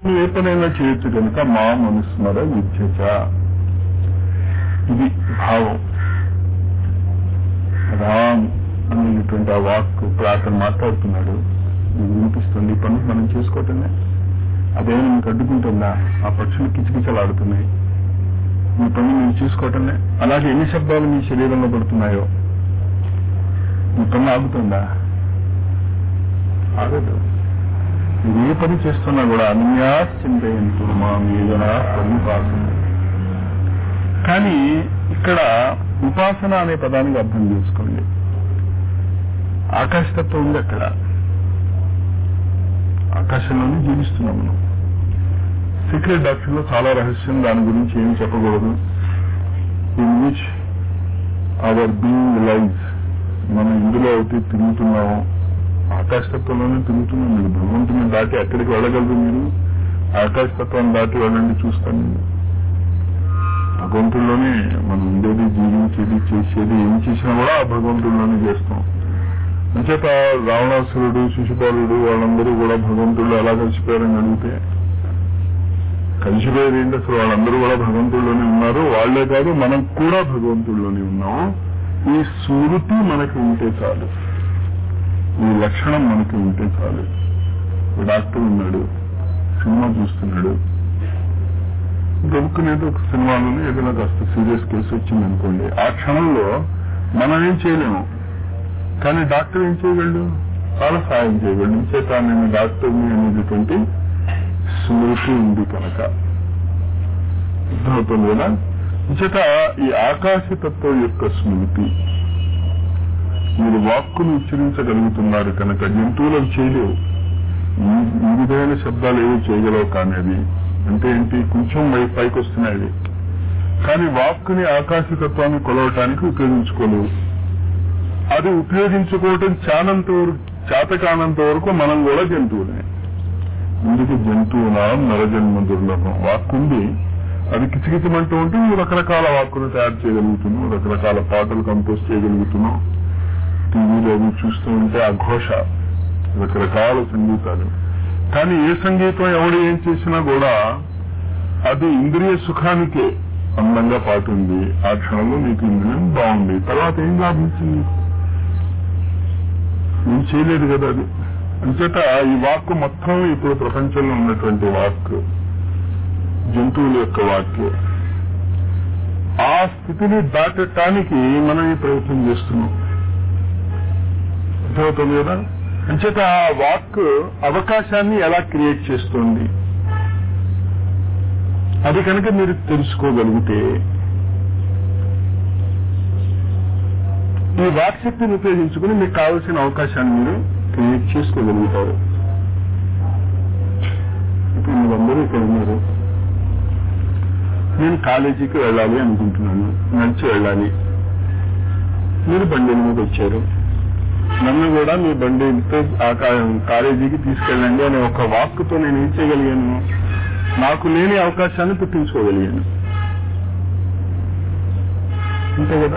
నువ్వు ఏ పనైనా చేయొచ్చు కనుక మా మనుస్మర విద్యచ ఇది భావం రామ్ అనేటువంటి ఆ వాక్ ప్రార్థన మాట్లాడుతున్నాడు ఇది వినిపిస్తుంది ఈ పనులు మనం చేసుకోవటమే అదేమైనా మీకు అడ్డుకుంటుందా ఆ పక్షులు కిచకిచలాడుతున్నాయి మీ పని మీరు చూసుకోవటమే అలాగే ఎన్ని శబ్దాలు మీ శరీరంలో పడుతున్నాయో మీ పని ఆగుతుందా ఆగదు మీరు ఏ పని చేస్తున్నా కూడా అన్యాశ్చింతయంతు మా మీద పని కానీ ఇక్కడ ఉపాసన అనే పదానికి అర్థం చేసుకోండి ఆకాశతత్వం ఉంది అక్కడ ఆకాశంలోనే జీవిస్తున్నాం మనం సీక్రెట్ డాక్టర్ లో చాలా రహస్యం దాని గురించి ఏం చెప్పకూడదు in which our being life మనం ఇందులో అయితే తిరుగుతున్నాము ఆకాశతత్వంలోనే తిరుగుతున్నాం మీరు భగవంతుని దాటి ఎక్కడికి వెళ్ళగలరు మీరు ఆకాశతత్వాన్ని దాటి వెళ్ళండి చూస్తాను నేను భగవంతుల్లోనే మనం ఉండేది జీవించేది చేసేది ఏం చేసినా కూడా ఆ భగవంతుల్లోనే చేస్తాం అంచేత రావణాసురుడు శిశుపాలుడు వాళ్ళందరూ కూడా భగవంతుళ్ళు ఎలా కలిసిపోయారని అడిగితే కలిసిపోయేది ఏంటి అసలు వాళ్ళందరూ కూడా భగవంతుల్లోనే ఉన్నారు వాళ్లే కాదు మనం కూడా భగవంతుల్లోనే ఉన్నాం ఈ స్మృతి మనకి ఉంటే చాలు ఈ లక్షణం మనకి ఉంటే చాలు డాక్టర్ ఉన్నాడు సినిమా చూస్తున్నాడు గబుక్కునేది ఒక సినిమాలోనే ఏదైనా కాస్త సీరియస్ కేసు వచ్చింది అనుకోండి ఆ క్షణంలో మనం ఏం చేయలేము కానీ డాక్టర్ ఏం చేయగలడు చాలా సాయం చేయగలడు చేత నేను డాక్టర్ని అనేటటువంటి స్మృతి ఉంది కనుక అర్థమవుతుంది కదా చేత ఈ ఆకాశతత్వం యొక్క స్మృతి మీరు వాక్కును ఉచ్చరించగలుగుతున్నారు కనుక జంతువులకు చేయలేవు ఈ- ఈ విధమైన శబ్దాలు ఏవి చేయగలవు కానీ అది అంటే ఏంటి కొంచెం వై- పైకి వస్తున్నాయి కానీ వాక్కుని ఆకాశతత్వాన్ని కొలవటానికి ఉపయోగించుకోలేవు అది ఉపయోగించుకోవటం చానంత వరకు చేతకానంత వరకు మనం కూడా జంతువులే ఇందుకు జంతువునా నరజన్మ దుర్లభం వాక్కుంది అది కిచకిచమంటూ ఉంటే నువ్వు రకరకాల వాక్కును తయారు చేయగలుగుతున్నావు రకరకాల పాటలు కంపోజ్ చేయగలుగుతున్నావు టీవీలో అవి చూస్తూ ఉంటే ఆ ఘోష రకరకాల సంగీతాలు కానీ ఏ సంగీతం ఎవడు ఏం చేసినా కూడా అది ఇంద్రియ సుఖానికే అందంగా పాటుంది ఆ క్షణంలో నీకు ఇంద్రియం బాగుంది తర్వాత ఏం లాభించింది ఏం చేయలేదు కదా అది అంచేత ఈ వాక్ మొత్తం ఇప్పుడు ప్రపంచంలో ఉన్నటువంటి వాక్ జంతువుల యొక్క వాక్య ఆ స్థితిని దాటటానికి మనం ఈ ప్రయత్నం చేస్తున్నాం అర్థమవుతుంది కదా అంచేత ఆ వాక్ అవకాశాన్ని ఎలా క్రియేట్ చేస్తుంది అది కనుక మీరు తెలుసుకోగలిగితే ఈ వాక్శక్తిని ఉపయోగించుకుని మీకు కావలసిన అవకాశాన్ని మీరు క్రియేట్ చేసుకోగలుగుతారు ఇప్పుడు మీరందరూ ఇక్కడ ఉన్నారు నేను కాలేజీకి వెళ్ళాలి అనుకుంటున్నాను నడిచి వెళ్ళాలి మీరు బండి మీద వచ్చారు నన్ను కూడా మీ బండితో ఆ కా- కాలేజీకి తీసుకెళ్ళండి అనే ఒక వాక్కుతో నేను ఏం చేయగలిగాను నాకు లేని అవకాశాన్ని పుట్టించుకోగలిగాను అంతే కదా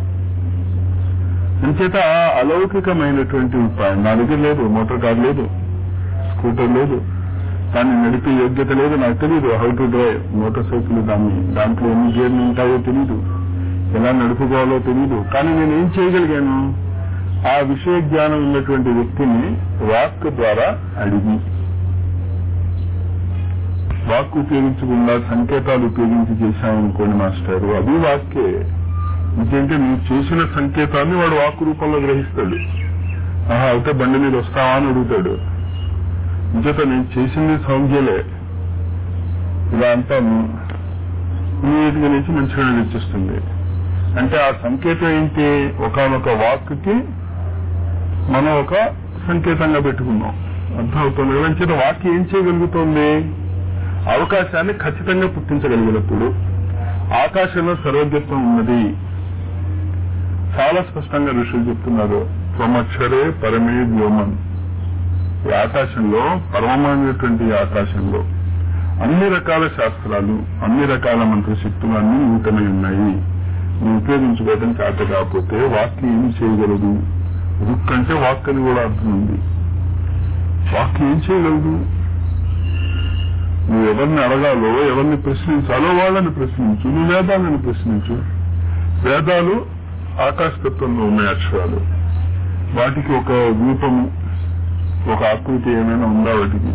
అంచేత అలౌకికమైనటువంటి ఉపాయం నా దగ్గర లేదు మోటార్ కార్ లేదు స్కూటర్ లేదు దాన్ని నడిపే యోగ్యత లేదు నాకు తెలియదు how to drive motorcycle దాన్ని దాంట్లో ఎన్ని గేర్లు ఉంటాయో తెలియదు ఎలా నడుపుకోవాలో తెలియదు కానీ నేను ఏం చేయగలిగాను ఆ విషయ జ్ఞానం ఉన్నటువంటి వ్యక్తిని వాక్ ద్వారా అడిగి వాక్ ఉపయోగించకుండా సంకేతాలు ఉపయోగించి చేశామనుకోండి మాస్టర్ అది వాక్యే ఎందుకంటే నువ్వు చేసిన సంకేతాన్ని వాడు వాక్ రూపంలో గ్రహిస్తాడు ఆహా అయితే బండి మీద వస్తావా అని అడుగుతాడు ఇంచేత నేను చేసింది సౌంజ్యలే ఇలా అంతా ఇమీడియట్గా నుంచి మంచిగా వచ్చేస్తుంది అంటే ఆ సంకేతం ఏంటి ఒకనొక వాక్కి మనం ఒక సంకేతంగా పెట్టుకున్నాం అర్థమవుతుంది కదా అంచేత వాక్యం ఏం చేయగలుగుతుంది అవకాశాన్ని ఖచ్చితంగా పుట్టించగలిగినప్పుడు ఆకాశంలో సర్వజ్ఞత్వం ఉన్నది చాలా స్పష్టంగా ఋషులు చెప్తున్నారు త్వమక్షరే పరమే వ్యోమన్ ఈ ఆకాశంలో పరమమైనటువంటి ఈ ఆకాశంలో అన్ని రకాల శాస్త్రాలు అన్ని రకాల మంత్రశక్తులు అన్ని ఊటమై ఉన్నాయి నువ్వు ఉపయోగించుకోవడం చేత కాకపోతే వాక్యం ఏం చేయగలదు రుక్ అంటే వాక్ అని కూడా అర్థం ఉంది వాక్యం ఏం చేయగలదు ఎవరిని అడగాలో ఎవరిని ప్రశ్నించాలో వాళ్ళని ప్రశ్నించు నువ్వు వేదాలను ప్రశ్నించు వేదాలు ఆకాశతత్వంలో ఉన్నాయి అక్షరాలు వాటికి ఒక రూపము ఒక ఆకృతి ఏమైనా ఉందా వాటికి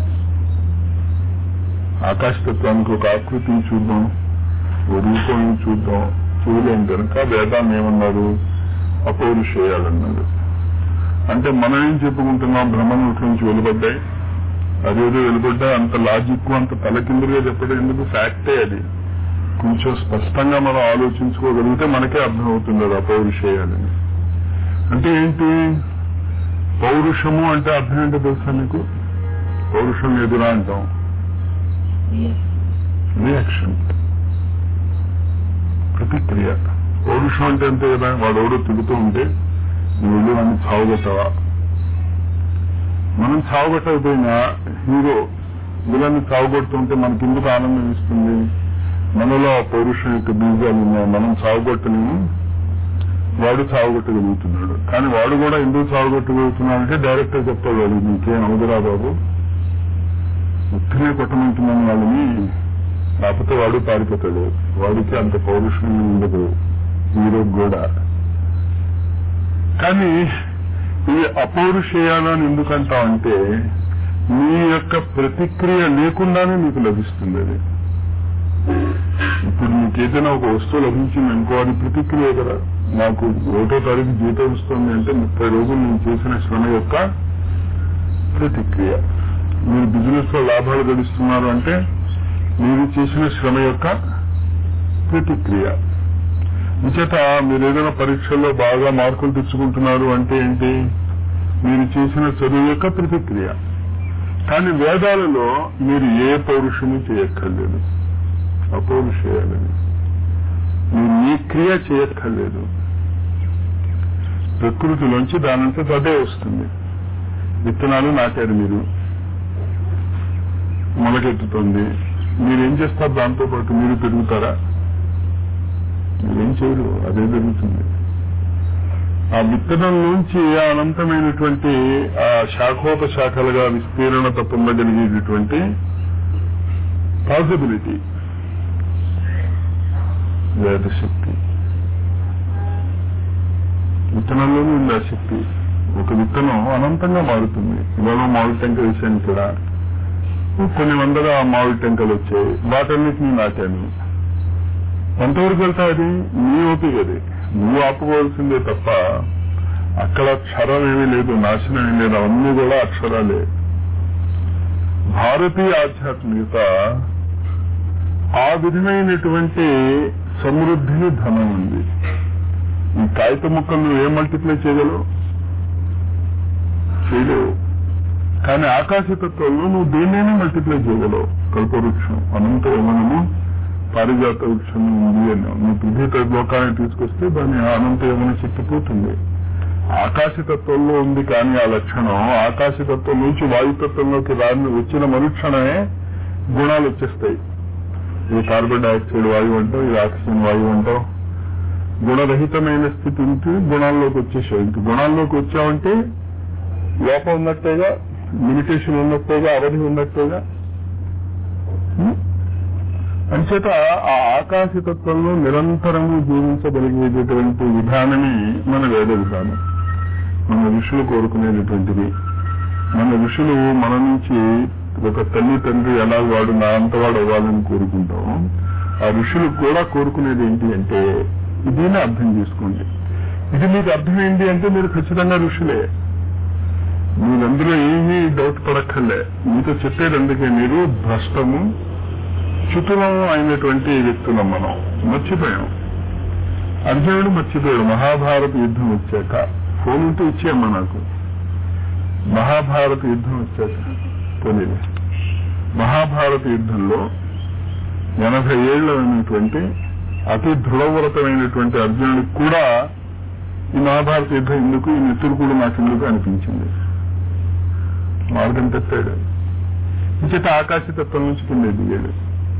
ఆకాశతత్వానికి ఒక ఆకృతిని చూద్దాం ఓ రూపం చూద్దాం చూడలేం కనుక వేదాన్ని ఏమన్నారు అపౌరుషేయాలన్నారు అంటే మనం ఏం చెప్పుకుంటున్నాం బ్రహ్మనుట్ల నుంచి వెలువడ్డాయి అదేదో వెలువడ్డా అంత లాజిక్ అంత తలకిందులుగా చెప్పడం ఎందుకు ఫ్యాక్టే అది కొంచెం స్పష్టంగా మనం ఆలోచించుకోగలిగితే మనకే అర్థమవుతుంది అది అపౌరుషేయాలని అంటే ఏంటి పౌరుషము అంటే అర్థం ఏంటో తెలుసా నీకు పౌరుషం ఎదురా అంటాం రియాక్షన్ ప్రతిక్రియ పౌరుషం అంటే అంతే కదా వాడు ఎవడో తిరుగుతూ ఉంటే నువ్వు వెళ్ళి వాడిని చావుగొట్టవా మనం చావుగొట్టకపోయినా హీరో విలన్ని చావుగొడుతుంటే మనకి ఎందుకు ఆనందం ఇస్తుంది మనలో ఆ పౌరుషం యొక్క బీజాలు ఉన్నాయి మనం చావుగొట్టలేము వాడు చావుగొట్టగలుగుతున్నాడు కానీ వాడు కూడా ఎందుకు చావుగొట్టగలుగుతున్నాడు అంటే డైరెక్టర్ చెప్తాడు వాడు నీకేం అవదురా బాబు ఉత్తనే కొట్టమంటున్నాను వాళ్ళని కాకపోతే వాడు పారిపోతాడు వాడికి అంత పౌరుషం ఉండదు హీరో కూడా కానీ ఈ అపౌరుషేయాలని ఎందుకంటావు అంటే నీ యొక్క ప్రతిక్రియ లేకుండానే నీకు లభిస్తుంది అది ఇప్పుడు నీకు ఏదైనా ఒక వస్తువు లభించింది అనుకో అది ప్రతిక్రియ కదా నాకు ఒకటో తారీఖు జీతం వస్తుంది అంటే ముప్పై రోజులు నేను చేసిన శ్రమ యొక్క ప్రతిక్రియ మీరు బిజినెస్ లో లాభాలు గడిస్తున్నారు అంటే మీరు చేసిన శ్రమ యొక్క ప్రతిక్రియ విచేత మీరు ఏదైనా పరీక్షల్లో బాగా మార్కులు తెచ్చుకుంటున్నారు అంటే ఏంటి మీరు చేసిన చదువు యొక్క ప్రతిక్రియ కానీ వేదాలలో మీరు ఏ పౌరుషము చేయక్కర్లేదు అపౌరుషేయాలని మీరు మీ క్రియ చేయక్కర్లేదు ప్రకృతిలోంచి దానంతా అదే వస్తుంది విత్తనాలు నాటారు మీరు మొలకెత్తుతుంది మీరేం చేస్తారు దాంతో పాటు మీరు పెరుగుతారా మీరేం చేయరు అదే జరుగుతుంది ఆ విత్తనం నుంచి ఆ అనంతమైనటువంటి ఆ శాఖోపశాఖలుగా విస్తీర్ణత పొందగలిగేటటువంటి పాసిబిలిటీ వేదశక్తి విత్తనంలోనే ఉంది ఆ శక్తి ఒక విత్తనం అనంతంగా మారుతుంది ఇవాళ మామిడి టెంక వేసాను కూడా కొన్ని వందల మామిడి టెంకలు వచ్చాయి వాటన్నిటిని నాటాను ఎంతవరకు వెళ్తా అది నీ ఓపిక అది నువ్వు ఆపుకోవాల్సిందే తప్ప అక్కడ క్షరం ఏమీ లేదు నాశనం ఏమీ లేదు అవన్నీ కూడా అక్షరాలే భారతీయ ఆధ్యాత్మికత ఆ విధమైనటువంటి సమృద్ధిని ధనం ఉంది ఈ కాగిత ముక్కలు నువ్వు ఏం మల్టిప్లై చేయగలవు చేయలేవు కానీ ఆకాశతత్వంలో నువ్వు దేన్నైనా మల్టిప్లై చేయగలవు కల్పవృక్షం అనంత యమనము పారిజాత వృక్షం ఉంది అని నువ్వు పృథ్వీ లోకాన్ని తీసుకొస్తే దాని అనంత యమన శక్తి పోతుంది ఆకాశతత్వంలో ఉంది కానీ ఆ లక్షణం ఆకాశతత్వం నుంచి వాయుతత్వంలోకి రాని వచ్చిన మరుక్షణమే గుణాలు వచ్చేస్తాయి ఇది కార్బన్ డైఆక్సైడ్ వాయువు అంటావు ఇది ఆక్సిజన్ వాయువు అంటావు గుణరహితమైన స్థితి నుంచి గుణాల్లోకి వచ్చేసావు ఇంక గుణాల్లోకి వచ్చావంటే లోపం ఉన్నట్టేగా లిమిటేషన్ ఉన్నట్టేగా అవధి ఉన్నట్టేగా అంచేత ఆ ఆకాశతత్వంలో నిరంతరము జీవించగలిగేటటువంటి విధానమే మన వేద విధానం మన ఋషులు కోరుకునేటటువంటిది మన ఋషులు మన నుంచి ఒక తల్లి తండ్రి ఎలా వాడు నా అంతవాడు అవ్వాలని కోరుకుంటాం ఆ ఋషులు కూడా కోరుకునేది ఏంటి అంటే ఇదేనే అర్థం చేసుకోండి ఇది మీకు అర్థం ఏంటి అంటే మీరు ఖచ్చితంగా ఋషులే మీరందరూ ఏమీ డౌట్ పడక్కర్లే మీతో చెప్పేది అందుకే మీరు భ్రష్టము చుతులము అయినటువంటి వ్యక్తులం మనం మర్చిపోయాం అర్జునుడు మర్చిపోయాడు మహాభారత యుద్ధం వచ్చాక ఫోన్ ఉంటే ఇచ్చేయమ్మా నాకు మహాభారత యుద్ధం వచ్చాక పోలేదు మహాభారత యుద్ధంలో ఎనభై ఏళ్ళు అయినటువంటి అతి దృఢవ్రతమైనటువంటి అర్జునుడికి కూడా ఈ మహాభారత యుద్ధం ఎందుకు ఈ నెత్తులు కూడా నాకు ఎందుకు అనిపించింది మార్గం తెస్తాడు ఇంచేత ఆకాశతత్వం నుంచి కింద దిగాడు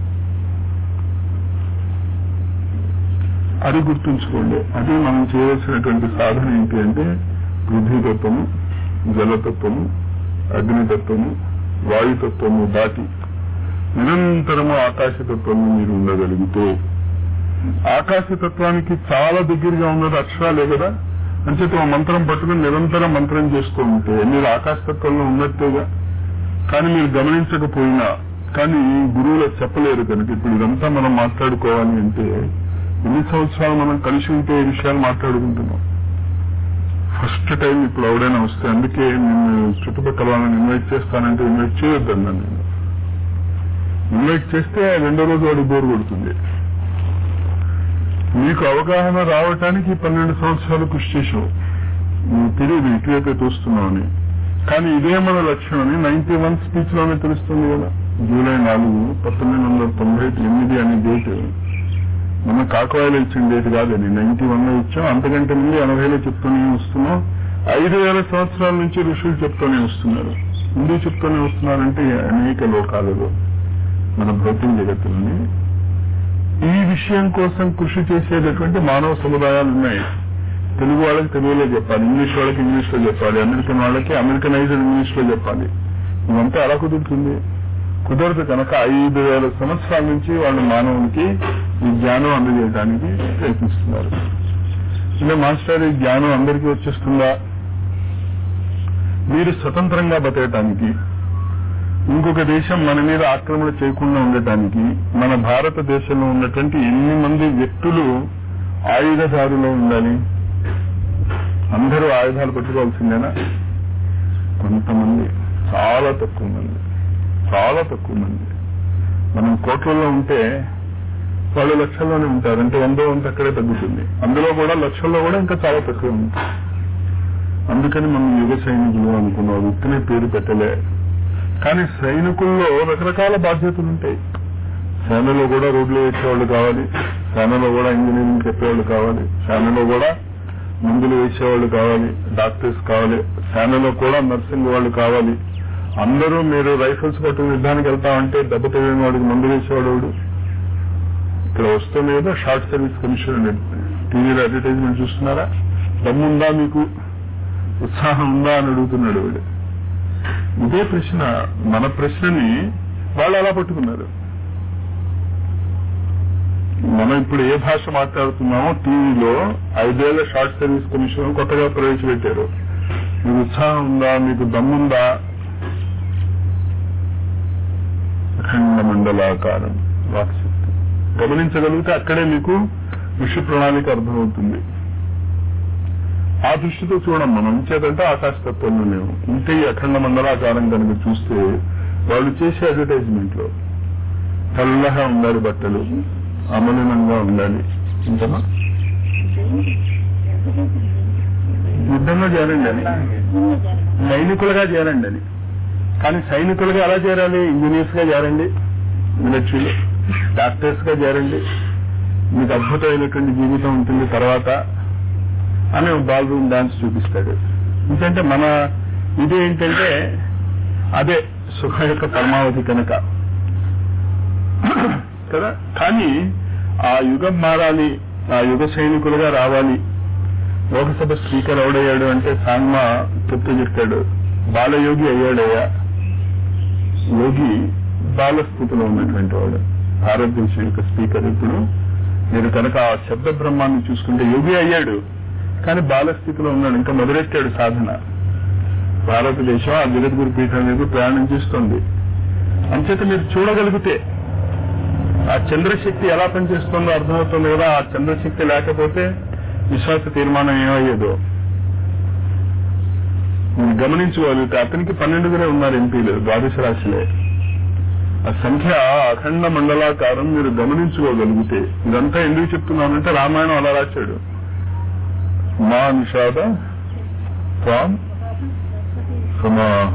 అది గుర్తుంచుకోండి అది మనం చేయవలసినటువంటి సాధన ఏంటి అంటే పృథ్వీతత్వము జలతత్వము అగ్నితత్వము వాయుతత్వము దాటి నిరంతరము ఆకాశతత్వంలో మీరు ఉండగలిగితే ఆకాశతత్వానికి చాలా దగ్గరగా ఉన్నది అక్షరాలే కదా అంచేత ఆ మంత్రం పట్టుకుని నిరంతరం మంత్రం చేస్తూ ఉంటే మీరు ఆకాశతత్వంలో ఉన్నట్టేగా కానీ మీరు గమనించకపోయినా కానీ గురువులు చెప్పలేరు కనుక ఇప్పుడు ఇదంతా మనం మాట్లాడుకోవాలి అంటే ఎన్ని సంవత్సరాలు మనం కలిసి ఉంటే ఈ విషయాలు మాట్లాడుకుంటున్నాం ఫస్ట్ టైం ఇప్పుడు ఎవడైనా వస్తే అందుకే నేను చుట్టుపక్కల వాళ్ళని ఇన్వైట్ చేస్తానంటే ఇన్వైట్ చేయొద్దన్నా నేను ఇన్వైట్ చేస్తే రెండో రోజు వాడు బోర్ కొడుతుంది మీకు అవగాహన రావటానికి పన్నెండు సంవత్సరాలు కృషి చేసావు నీకు తెలియదు ఇటువైపే చూస్తున్నామని కానీ ఇదే మన లక్ష్యం అని నైన్టీ వన్ స్పీచ్ లోనే తెలుస్తుంది కదా జూలై నాలుగు పంతొమ్మిది వందల తొంభై ఎనిమిది అనే డేట్ మనం కాకవాయిలో ఇచ్చిన డేట్ కాదని నైన్టీ వన్ లో ఇచ్చాం అంతకంటే ముందు ఎనభైలో చెప్తూనే వస్తున్నాం ఐదు వేల సంవత్సరాల నుంచి ఋషులు చెప్తూనే వస్తున్నారు ఎందుకు చెప్తూనే వస్తున్నారంటే అనేక లోకాలలో మన భౌతిక జగత్తుల్ని ఈ విషయం కోసం కృషి చేసేటటువంటి మానవ సముదాయాలు ఉన్నాయి తెలుగు వాళ్ళకి తెలుగులో చెప్పాలి ఇంగ్లీష్ వాళ్ళకి ఇంగ్లీష్ లో చెప్పాలి అమెరికన్ వాళ్ళకి అమెరికనైజ్డ్ ఇంగ్లీష్ లో చెప్పాలి ఇదంతా ఎలా కుదురుతుంది కుదరదు కనుక ఐదు వేల సంవత్సరాల నుంచి వాళ్ళు మానవునికి ఈ జ్ఞానం అందజేయడానికి ప్రయత్నిస్తున్నారు అంటే మాస్టర్ ఈ జ్ఞానం అందరికీ వచ్చేస్తుందా మీరు స్వతంత్రంగా బతకటానికి ఇంకొక దేశం మన మీద ఆక్రమణ చేయకుండా ఉండటానికి మన భారతదేశంలో ఉన్నటువంటి ఎన్ని మంది వ్యక్తులు ఆయుధదారులో ఉండాలి అందరూ ఆయుధాలు పట్టుకోవాల్సిందేనా కొంతమంది చాలా తక్కువ మంది చాలా తక్కువ మంది మనం కోట్లలో ఉంటే వాళ్ళు లక్షల్లోనే ఉంటారు అంటే వందో వంత అక్కడే తగ్గుతుంది అందులో కూడా లక్షల్లో కూడా ఇంకా చాలా తక్కువ ఉంది అందుకని మనం యుగ సైనికులు అనుకున్నాం ఉత్తనే పేరు పెట్టలే కానీ సైనికుల్లో రకరకాల బాధ్యతలు ఉంటాయి సేనలో కూడా రోడ్లు వేసేవాళ్ళు కావాలి సేనలో కూడా ఇంజనీరింగ్ చెప్పేవాళ్ళు కావాలి సేనలో కూడా మందులు వేసేవాళ్ళు కావాలి డాక్టర్స్ కావాలి సేనలో కూడా నర్సింగ్ వాళ్ళు కావాలి అందరూ మీరు రైఫిల్స్ పట్టుకుని యుద్ధానికి వెళ్తామంటే దెబ్బ తెలియని వాడికి మందు వేసేవాడు వాడు ఇక్కడ వస్తుంది కదా షార్ట్ సర్వీస్ కమిషన్ టీవీలో అడ్వర్టైజ్మెంట్ చూస్తున్నారా దమ్ముందా మీకు ఉత్సాహం ఉందా అని అడుగుతున్నాడు వీడు ఇదే ప్రశ్న మన ప్రశ్నని వాళ్ళు అలా పట్టుకున్నారు మనం ఇప్పుడు ఏ భాష మాట్లాడుతున్నామో టీవీలో ఐదేళ్ల షార్ట్ సర్వీస్ కమిషన్ కొత్తగా ప్రవేశపెట్టారు మీకు ఉత్సాహం ఉందా మీకు దమ్ముందా అఖండ మండలాకారం వాక్శక్తి గమనించగలిగితే అక్కడే మీకు విషయ ప్రణాళిక అర్థమవుతుంది ఆ దృష్టితో చూడం మనం చేతంటే ఆకాశతత్వంలో లేవు ఇంటే ఈ అఖండ మండలాకారం కనుక చూస్తే వాళ్ళు చేసే అడ్వర్టైజ్మెంట్ లో చల్లగా ఉండాలి బట్టలు అమలినంగా ఉండాలి ఇంతమా యుద్ధంలో చేరండి అని సైనికులుగా చేరండి అని కానీ సైనికులుగా ఎలా చేరాలి ఇంజనీర్స్ గా చేరండి మిలిటరీలో డాక్టర్స్ గా చేరండి మీకు అద్భుతమైనటువంటి జీవితం ఉంటుంది తర్వాత అని బాల్ రూమ్ డాన్స్ చూపిస్తాడు ఎందుకంటే మన ఇది ఏంటంటే అదే సుఖ యొక్క పరమావధి కనుక కదా కానీ ఆ యుగం మారాలి ఆ యుగ సైనికులుగా రావాలి లోకసభ స్పీకర్ ఎవడయ్యాడు అంటే సాంగ్మా చెప్తూ చెప్తాడు బాలయోగి అయ్యాడయ్యా యోగి బాల స్థితిలో ఉన్నటువంటి వాడు భారతదేశం యొక్క స్పీకర్ ఇప్పుడు మీరు కనుక ఆ శబ్ద బ్రహ్మాన్ని చూసుకుంటే యోగి అయ్యాడు కానీ బాల స్థితిలో ఉన్నాడు ఇంకా మొదలెట్టాడు సాధన భారతదేశం ఆ జగద్గురు పీఠం మీద ప్రయాణం చేస్తోంది అంచేత మీరు చూడగలిగితే ఆ చంద్రశక్తి ఎలా పనిచేస్తుందో అర్థమవుతుంది కదా ఆ చంద్రశక్తి లేకపోతే విశ్వాస తీర్మానం ఏమయ్యేదో మీరు గమనించుకోగలిగితే అతనికి పన్నెండుగురే ఉన్నారు ఎంపీలు ద్వాదశ రాశిలే ఆ సంఖ్య అఖండ మండలాకారం మీరు గమనించుకోగలిగితే ఇదంతా ఎందుకు చెప్తున్నానంటే రామాయణం అలా రాశాడు మా నిషాద త్వాం సమాహ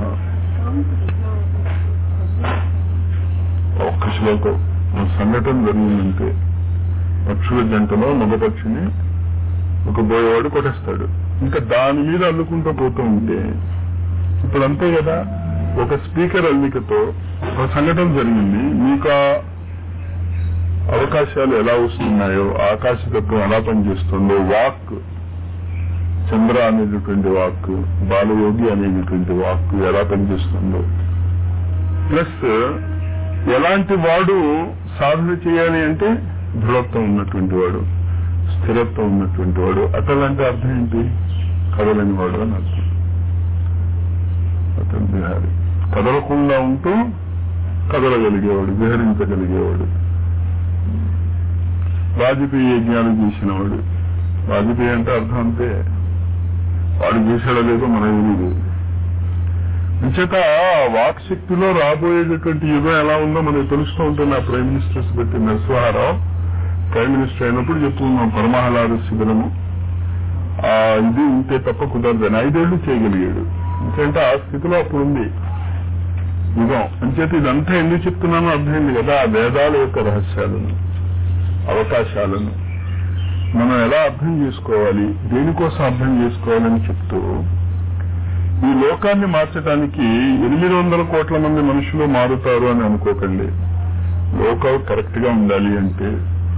ఒక్క శ్లోకం ఒక సంఘటన జరిగిందంటే పక్షుల జంటలో మగపక్షిని ఒక బోయేవాడు కొట్టేస్తాడు ఇంకా దాని మీద అల్లుకుంటూ పోతూ ఉంటే ఇప్పుడు అంతే కదా ఒక స్పీకర్ అల్లికతో ఒక సంఘటన జరిగింది మీకు ఆ అవకాశాలు ఎలా వస్తున్నాయో ఆకాశతత్వం ఎలా పనిచేస్తుందో వాక్ చంద్ర అనేటటువంటి వాక్ బాలయోగి అనేటటువంటి వాక్ ఎలా పనిచేస్తుందో ప్లస్ ఎలాంటి వాడు సాధన చేయాలి అంటే దృఢత్వం ఉన్నటువంటి వాడు స్థిరత్వం ఉన్నటువంటి వాడు అటల్ అంటే అర్థం ఏంటి కదలని వాడు అని అర్థం అతను బిహారీ కదలకుండా ఉంటూ కదలగలిగేవాడు విహరించగలిగేవాడు వాజపేయి యజ్ఞాలు చేసినవాడు వాజపేయి అంటే అర్థం అంతే వాడు చేశాడో లేదో మనకు తెలియదు అంచేత వాక్ శక్తిలో రాబోయేటటువంటి యుగం ఎలా ఉందో మనకు తెలుస్తూ ఉంటుంది ఆ ప్రైమ్ మినిస్టర్స్ పెట్టి నరసింహారావు ప్రైమ్ మినిస్టర్ అయినప్పుడు చెప్పుకున్నాం పరమహలాద శిబిరము ఆ ఇది ఉంటే తప్ప కుదరదని ఐదేళ్లు చేయగలిగాడు ఎందుకంటే ఆ స్థితిలో అప్పుడు ఉంది యుగం అంచేత ఇదంతా ఎందుకు చెప్తున్నానో అర్థమైంది కదా ఆ వేదాల యొక్క రహస్యాలను అవకాశాలను మనం ఎలా అర్థం చేసుకోవాలి దేనికోసం అర్థం చేసుకోవాలని చెప్తూ ఈ లోకాన్ని మార్చడానికి ఎనిమిది వందల కోట్ల మంది మనుషులు మారుతారు అని అనుకోకండి లోకం కరెక్ట్ గా ఉండాలి అంటే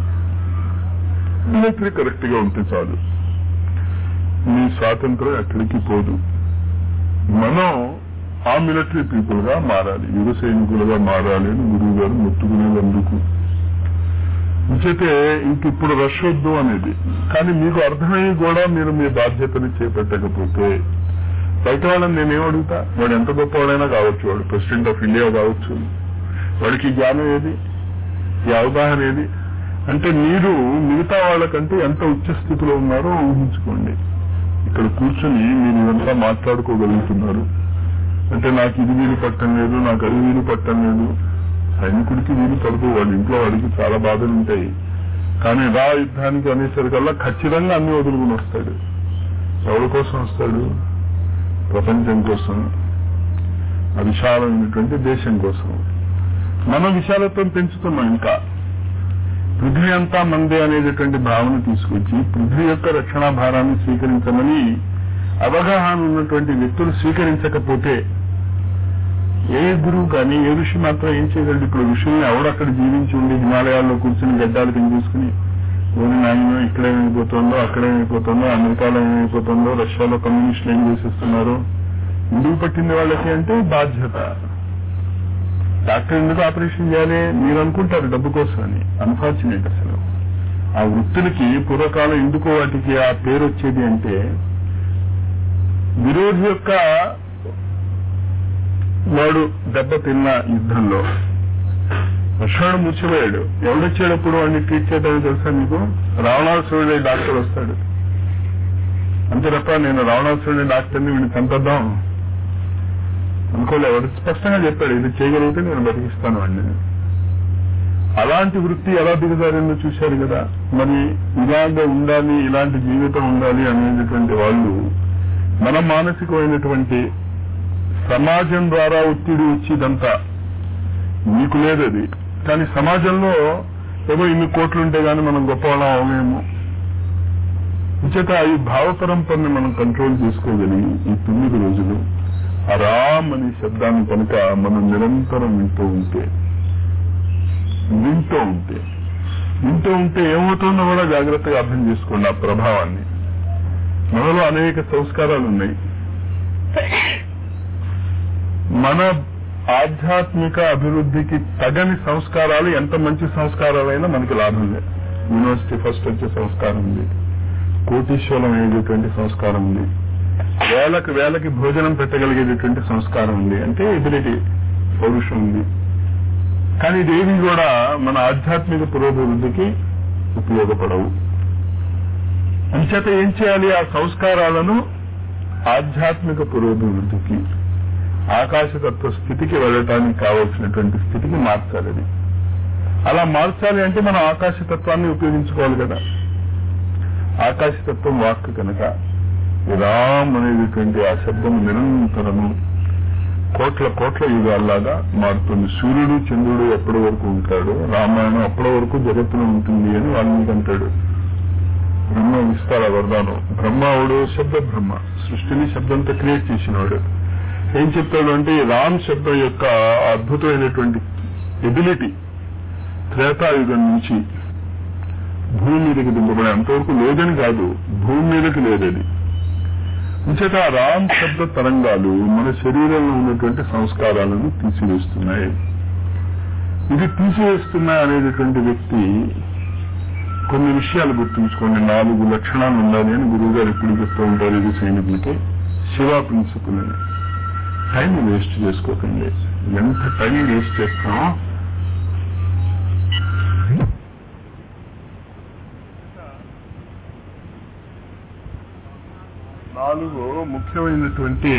మిలిటరీ కరెక్ట్ గా ఉంటే చాలు మీ స్వాతంత్రం ఎక్కడికి పోదు మనం ఆ మిలిటరీ పీపుల్ గా మారాలి యువ సైనికులుగా మారాలి అని గురువు గారు మొత్తుకునేందుకు అంచేతే ఇంక ఇప్పుడు రష్ వద్దు అనేది కానీ మీకు అర్థమయ్యి కూడా మీరు మీ బాధ్యతను చేపట్టకపోతే బయట వాళ్ళని నేనేం అడుగుతా వాడు ఎంత గొప్పవాడైనా కావచ్చు వాడు ప్రెసిడెంట్ ఆఫ్ ఇండియా కావచ్చు వాడికి ఈ జ్ఞానం ఏది ఈ అవగాహన ఏది అంటే మీరు మిగతా వాళ్ళకంటే ఎంత ఉచ్చ స్థితిలో ఉన్నారో ఊహించుకోండి ఇక్కడ కూర్చొని మీరు ఇదంతా మాట్లాడుకోగలుగుతున్నారు అంటే నాకు ఇది వీలు పట్టం లేదు నాకు అది వీలు పట్టం లేదు సైనికుడికి వీలు పడుతూ వాళ్ళ ఇంట్లో వాడికి చాలా బాధలు ఉంటాయి కానీ రా యుద్ధానికి అనేసరికల్లా ఖచ్చితంగా అన్ని వదులుకుని వస్తాడు ఎవరి కోసం వస్తాడు ప్రపంచం కోసం ఆ విశాలమైనటువంటి దేశం కోసం మనం విశాలత్వం పెంచుతున్నాం ఇంకా పృథ్వీ అంతా మందే అనేటటువంటి భావన తీసుకొచ్చి పృథ్వీ యొక్క రక్షణా భారాన్ని స్వీకరించమని అవగాహన ఉన్నటువంటి వ్యక్తులు స్వీకరించకపోతే ఏ గురువు కానీ ఏ ఋషి మాత్రం ఏం చేయగలడు ఇప్పుడు ఋషుల్ని ఎవడక్కడ జీవించి ఉండి హిమాలయాల్లో కూర్చుని గడ్డాలు పెంచేసుకుని ఓరి నాయన ఇక్కడ ఏమైపోతుందో అక్కడ ఏమైపోతుందో అమెరికాలో ఏమైపోతుందో రష్యాలో కమ్యూనిస్టులు ఏం చేసేస్తున్నారు ఎందుకు పట్టింది వాళ్ళకి అంటే బాధ్యత డాక్టర్ ఎందుకు ఆపరేషన్ చేయాలి మీరు అనుకుంటారు డబ్బు కోసం అని అన్ఫార్చునేట్ అసలు ఆ వృత్తులకి పూర్వకాలం ఎందుకు వాటికి ఆ పేరు వచ్చేది అంటే విరోధి యొక్క వాడు దెబ్బ తిన్న యుద్ధంలో లక్ష్మణుడు మూర్చిపోయాడు ఎవడొచ్చేటప్పుడు వాడిని ట్రీట్ చేయడానికి తెలుసా మీకు రావణాసురుడే డాక్టర్ వస్తాడు అంతే తప్ప నేను రావణాసురుడే డాక్టర్ని వీడిని చంపేద్దాం అనుకోలే వాడు స్పష్టంగా చెప్పాడు ఇది చేయగలిగితే నేను బతికిస్తాను అండి అలాంటి వృత్తి ఎలా దిగజారిందో చూశారు కదా మరి ఇలాగ ఉండాలి ఇలాంటి జీవితం ఉండాలి అనేటటువంటి వాళ్ళు మన మానసికమైనటువంటి సమాజం ద్వారా ఒత్తిడి వచ్చేదంతా మీకు లేదు అది కానీ సమాజంలో ఏవో ఇన్ని కోట్లుంటే గానీ మనం గొప్పవాళ్ళం అవలేము చేత ఈ భావ పరంపరని మనం కంట్రోల్ చేసుకోగలిగి ఈ తొమ్మిది రోజులు ఆ రామ్ అనే శబ్దాన్ని కనుక మనం నిరంతరం వింటూ ఉంటే వింటూ ఉంటే వింటూ ఉంటే ఏమవుతుందో కూడా జాగ్రత్తగా అర్థం చేసుకోండి ఆ ప్రభావాన్ని మనలో అనేక సంస్కారాలు ఉన్నాయి మన ఆధ్యాత్మిక అభివృద్ధికి తగని సంస్కారాలు ఎంత మంచి సంస్కారాలైనా మనకి లాభం లేదు యూనివర్సిటీ ఫస్ట్ వచ్చే సంస్కారం ఉంది కోటీశ్వరం అయ్యేటటువంటి సంస్కారం ఉంది వేలకు వేలకి భోజనం పెట్టగలిగేటటువంటి సంస్కారం ఉంది అంటే ఎబిలిటీ పౌరుషం ఉంది కానీ ఇదేవి కూడా మన ఆధ్యాత్మిక పురోభివృద్ధికి ఉపయోగపడవు అంచేత ఏం చేయాలి ఆ సంస్కారాలను ఆధ్యాత్మిక పురోభివృద్ధికి ఆకాశతత్వ స్థితికి వెళ్ళటానికి కావలసినటువంటి స్థితికి మార్చాలి అది అలా మార్చాలి అంటే మనం ఆకాశతత్వాన్ని ఉపయోగించుకోవాలి కదా ఆకాశతత్వం వాక్ కనుక రామ్ అనేటటువంటి ఆ శబ్దం నిరంతరము కోట్ల కోట్ల యుగాల్లాగా మారుతుంది సూర్యుడు చంద్రుడు ఎప్పటి వరకు ఉంటాడు రామాయణం అప్పటి వరకు జగత్తులో ఉంటుంది అని వాల్మీకి అంటాడు బ్రహ్మ విస్తార వరదానం బ్రహ్మావుడు శబ్ద బ్రహ్మ సృష్టిని శబ్దంతో క్రియేట్ చేసినవాడు ఏం చెప్తాడు అంటే ఈ రామ్ శబ్దం యొక్క అద్భుతమైనటువంటి ఎబిలిటీ త్రేతాయుగం నుంచి భూమి మీదకి దింపబడే అంతవరకు లేదని కాదు భూమి మీదకి లేదది అంచేత ఆ రామ్ శబ్ద తరంగాలు మన శరీరంలో ఉన్నటువంటి సంస్కారాలను తీసివేస్తున్నాయి ఇది తీసివేస్తున్నా అనేటటువంటి వ్యక్తి కొన్ని విషయాలు గుర్తుంచుకోండి నాలుగు లక్షణాలు ఉండాలి అని గురువు గారు ఎప్పుడు చెప్తూ ఉంటారు ఇది సైనికులకి శివ ప్రిన్సిపల్ అని టైం వేస్ట్ చేసుకోకండి ఎంత టైం వేస్ట్ చేస్తామో నాలుగు ముఖ్యమైనటువంటి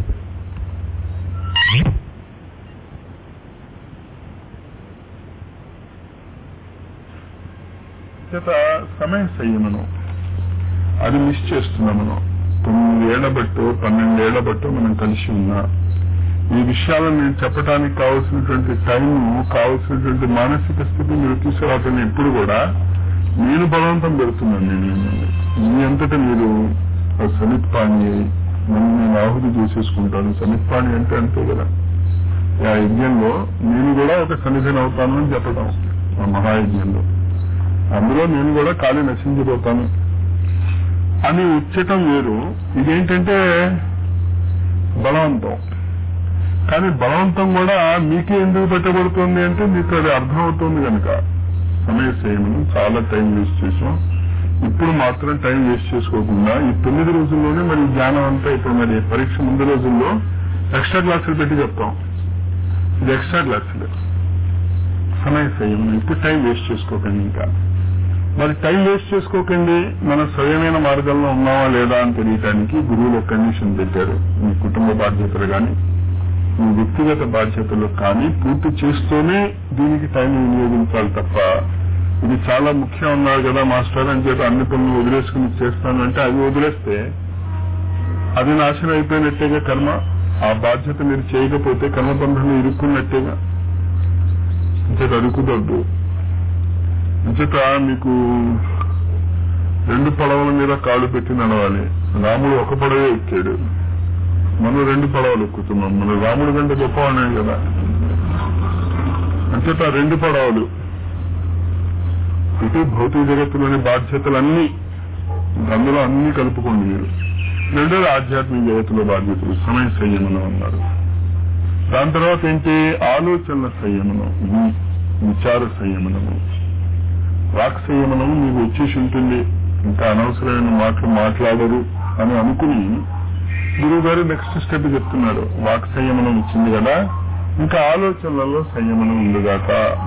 చేత సమయ సంయమనం అది మిస్ చేస్తున్నాం మనం తొమ్మిదేళ్ల బట్టో పన్నెండేళ్ల బట్టో మనం కలిసి ఉన్నా ఈ విషయాలను నేను చెప్పడానికి కావలసినటువంటి టైం కావలసినటువంటి మానసిక స్థితి మీరు తీసుకురావటం ఎప్పుడు కూడా నేను బలవంతం పెడుతున్నాను నేను మిమ్మల్ని. మీ అంతటా మీరు ఆ సమిత్ పాణి నన్ను నేను ఆహుతి చేసేసుకుంటాను సమిత్ పాణి అంటే అంతే కదా ఆ యజ్ఞంలో నేను కూడా ఒక సన్నిధిని అవుతాను అని చెప్పడం ఆ మహాయజ్ఞంలో అందులో నేను కూడా ఖాళీ నశించిపోతాను అని ఉచ్చటం వేరు ఇదేంటంటే బలవంతం కానీ బలవంతం కూడా మీకే ఎందుకు పెట్టబడుతుంది అంటే మీకు అది అర్థమవుతుంది కనుక సమయ సేమను చాలా టైం వేస్ట్ చేసాం ఇప్పుడు మాత్రం టైం వేస్ట్ చేసుకోకుండా ఈ తొమ్మిది రోజుల్లోనే మరి జ్ఞానం అంతా ఇప్పుడు మరి పరీక్ష ముందు రోజుల్లో ఎక్స్ట్రా క్లాసులు పెట్టి చెప్తాం ఇది ఎక్స్ట్రా క్లాసులు సమయ సంయమనం ఇప్పుడు టైం వేస్ట్ చేసుకోకండి ఇంకా మరి టైం వేస్ట్ చేసుకోకండి మనం సరైన మార్గంలో ఉన్నావా లేదా అని తెలియటానికి గురువులు ఒక కండిషన్ పెట్టారు మీ కుటుంబ బాధ్యతలు కానీ మీ వ్యక్తిగత బాధ్యతలు కానీ పూర్తి చేస్తూనే దీనికి టైం వినియోగించాలి తప్ప ఇది చాలా ముఖ్యం ఉన్నారు కదా మాస్టర్ అని చెప్పి అన్ని పనులు వదిలేసుకుని చేస్తాను అంటే అది వదిలేస్తే అది నాశనం అయిపోయినట్టేగా కర్మ ఆ బాధ్యత మీరు చేయకపోతే కర్మబంధంలో ఇరుక్కున్నట్టేగా అంచేత అడుగుదొద్దు అంచేత మీకు రెండు పడవల మీద కాళ్ళు పెట్టి నడవాలి రాముడు ఒక పడవే ఎక్కాడు మనం రెండు పడవలు ఎక్కుతున్నాం మన రాముడి కంటే గొప్పవాడే కదా అంచేత రెండు పడవలు ఇటు భౌతిక జగత్తులోని బాధ్యతలన్నీ అందులో అన్ని కలుపుకోండి మీరు రెండోది ఆధ్యాత్మిక జగత్తులో బాధ్యతలు సమయ సంయమనం అన్నారు దాని తర్వాత ఏంటి ఆలోచనల సంయమనం వి- విచార సంయమనము వాక్ సంయమనము మీకు వచ్చేసి ఉంటుంది ఇంకా అనవసరమైన మాటలు మాట్లాడరు అని అనుకుని గురువు గారు నెక్స్ట్ స్టెప్ చెప్తున్నారు వాక్ సంయమనం వచ్చింది కదా ఇంకా ఆలోచనలలో సంయమనం ఉందిగాక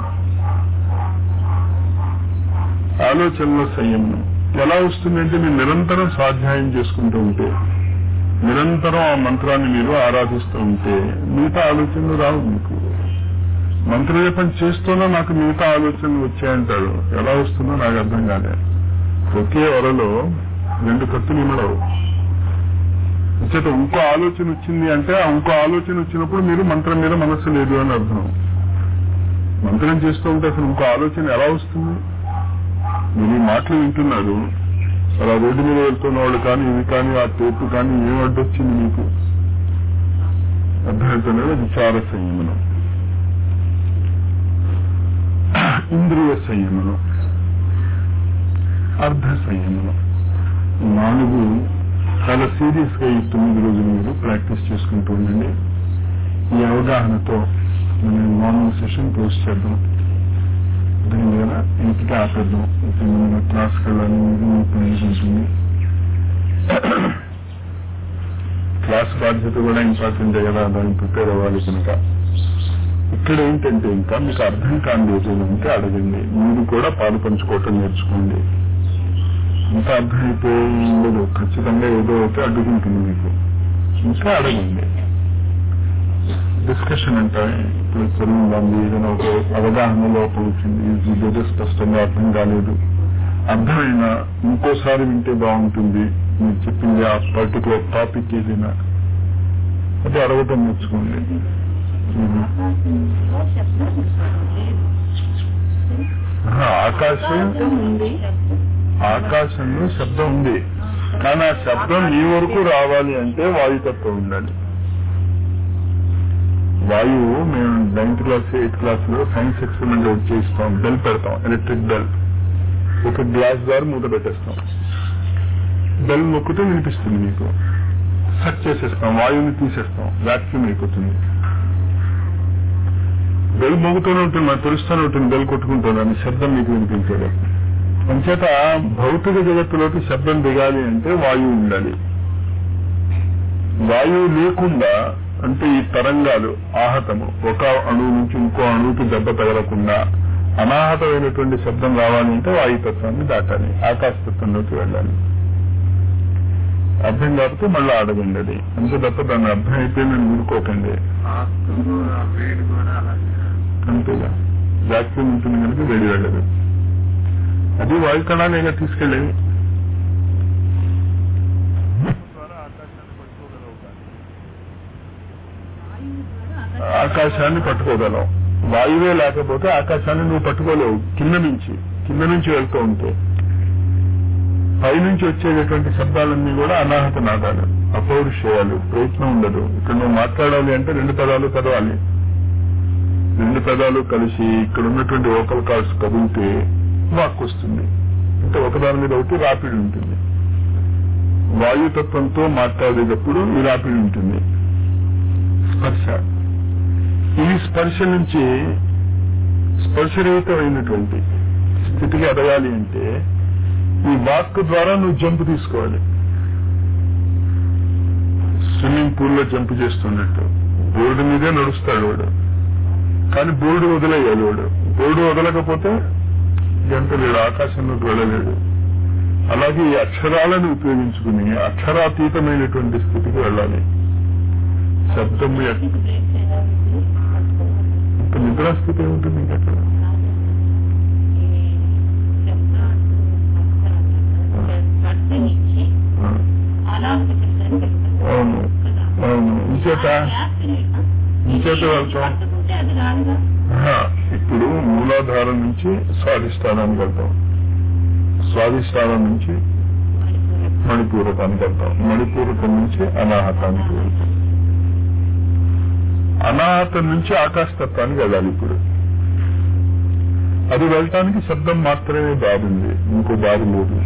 ఆలోచనలో సంయమనం ఎలా వస్తుందంటే మీరు నిరంతరం స్వాధ్యాయం చేసుకుంటూ ఉంటే నిరంతరం ఆ మంత్రాన్ని మీరు ఆరాధిస్తూ ఉంటే మిగతా ఆలోచనలు రావు మీకు మంత్రజపం చేస్తూనే నాకు మిగతా ఆలోచనలు వచ్చాయంటాడు ఎలా వస్తుందో నాకు అర్థం కాలే ఒకే వరలో రెండు కత్తులు ఇమ్మడవు చేత ఇంకో ఆలోచన వచ్చింది అంటే ఆ ఇంకో ఆలోచన వచ్చినప్పుడు మీరు మంత్రం మీద మనస్సు లేదు అని అర్థం మంత్రం చేస్తూ ఉంటే అసలు ఇంకో ఆలోచన ఎలా వస్తుంది మీరు ఈ మాటలు వింటున్నారు అలా రోడ్డు మీద వెళ్తున్న వాళ్ళు కానీ ఇవి కానీ ఆ తోపు కానీ ఏం అడ్డొచ్చింది మీకు అర్థమవుతున్నది విచార సంయమనం ఇంద్రియ సంయమనం అర్ధ సంయమనం ఈ నాలుగు చాలా సీరియస్ గా ఈ తొమ్మిది రోజులు మీరు ప్రాక్టీస్ చేసుకుంటూ ఉండండి ఈ అవగాహనతో మనం మార్నింగ్ సెషన్ క్లోజ్ చేద్దాం దీని మీద ఇంటికి ఆపేద్దాం ఇప్పుడు మనం క్లాస్కి వెళ్ళాలి మీకు మీకు ఉంటుంది క్లాస్ బాధ్యత కూడా ఇంపార్టెంట్ కదా దానికి ప్రిపేర్ అవ్వాలి కనుక ఇక్కడ ఏంటంటే ఇంకా మీకు అర్థం కాని రోజులు ఉంటే అడగండి మీరు కూడా పాలు పంచుకోవటం నేర్చుకోండి ఇంకా అర్థమైపోయి ఉండదు ఖచ్చితంగా ఏదో అయితే అడ్డుకుంటుంది మీకు ఇంకా అడగండి డిస్కషన్ అంటే ఇప్పుడు చదువుంది ఏదైనా ఒక అవగాహన లోపం వచ్చింది ఇదేదో స్పష్టంగా అర్థం కాలేదు అర్థమైనా ఇంకోసారి వింటే బాగుంటుంది మీరు చెప్పింది ఆ పర్టికులర్ టాపిక్ ఏదైనా అది అడగటం నేర్చుకోండి ఆహా, ఆకాశం ఉంది ఆకాశంలో శబ్దం ఉంది కానీ ఆ శబ్దం మీ వరకు రావాలి అంటే వాయుతత్వం ఉండాలి వాయువు మేము నైన్త్ క్లాస్ ఎయిత్ క్లాస్ లో సైన్స్ ఎక్స్పెరిమెంట్ ఒకటి చేస్తాం బెల్ పెడతాం ఎలక్ట్రిక్ బెల్ ఒక గ్లాస్ ద్వారా మూత పెట్టేస్తాం బెల్ నొక్కితే వినిపిస్తుంది మీకు సక్ చేసేస్తాం వాయువుని తీసేస్తాం వ్యాక్యూమ్ అయిపోతుంది బెల్ మోగుతూనే ఉంటుంది నాకు తెలుస్తూనే ఉంటుంది బెల్ కొట్టుకుంటున్నాను శబ్దం మీకు వినిపించేది అంచేత భౌతిక జగత్తులోకి శబ్దం దిగాలి అంటే వాయువు ఉండాలి వాయువు లేకుండా అంటే ఈ తరంగాలు ఆహతము ఒక అణువు నుంచి ఇంకో అణువుకి దెబ్బ తగలకుండా అనాహతమైనటువంటి శబ్దం రావాలి అంటే వాయుతత్వాన్ని దాటాలి ఆకాశతత్వంలోకి వెళ్ళాలి అర్థం కాకపోతే మళ్ళీ అడగండి అది అంతే తప్ప దాన్ని అర్థం అయిపోయిందని ఊరుకోకండి ఆస్తులు ఆ వేడి కూడా అలాగే అంతేగా వ్యాక్యూమ్ ఉంటుంది కనుక వేడి వెళ్ళదు అది వాయు కణాలేగా తీసుకెళ్ళేది ఆకాశాన్ని పట్టుకోగలం వాయువే లేకపోతే ఆకాశాన్ని నువ్వు పట్టుకోలేవు కింద నుంచి కింద నుంచి వెళ్తూ ఉంటే పైనుంచి వచ్చేటటువంటి శబ్దాలన్నీ కూడా అనాహత నాదాలు అపౌరుషేయాలు ప్రయత్నం ఉండదు ఇక్కడ నువ్వు మాట్లాడాలి అంటే రెండు పదాలు చదవాలి రెండు పదాలు కలిసి ఇక్కడ ఉన్నటువంటి ఓకల్ కార్డ్స్ కదిలితే వాక్ వస్తుంది అంటే ఒకదాని మీద ఒకటి రాపిడి ఉంటుంది వాయుతత్వంతో మాట్లాడేటప్పుడు ఈ రాపిడి ఉంటుంది స్పర్శ ఈ స్పర్శ నుంచి స్పర్శరహితమైనటువంటి స్థితికి ఎదగాలి అంటే ఈ వాక్ ద్వారా నువ్వు జంప్ తీసుకోవాలి స్విమ్మింగ్ పూల్ లో జంప్ చేస్తున్నట్టు బోర్డు మీదే నడుస్తాడు వాడు కానీ బోర్డు వదిలేయాలి వాడు బోర్డు వదలకపోతే గంట లేడు ఆకాశంలోకి వెళ్ళలేడు అలాగే ఈ అక్షరాలను ఉపయోగించుకుని అక్షరాతీతమైనటువంటి స్థితికి వెళ్ళాలి శబ్దము ఎక్క- ఇంత నిద్రాస్థితి ఏముంటుంది ఇంకెక్కడ ఆ, అవును అవును ఇంచేత ఇంచేత వెళ్తాం ఆహా, ఇప్పుడు మూలాధారం నుంచి స్వాధిష్టానానికి వెళ్తాం స్వాధిష్టానం నుంచి మణిపూరకానికి వెళ్తాం మణిపూరకం నుంచి అనాహతానికి వెళ్తాం అనాహతం నుంచి ఆకాశతత్వానికి వెళ్ళాలి ఇప్పుడు అది వెళ్ళటానికి శబ్దం మాత్రమే దారి ఉంది ఇంకో దారి లేదు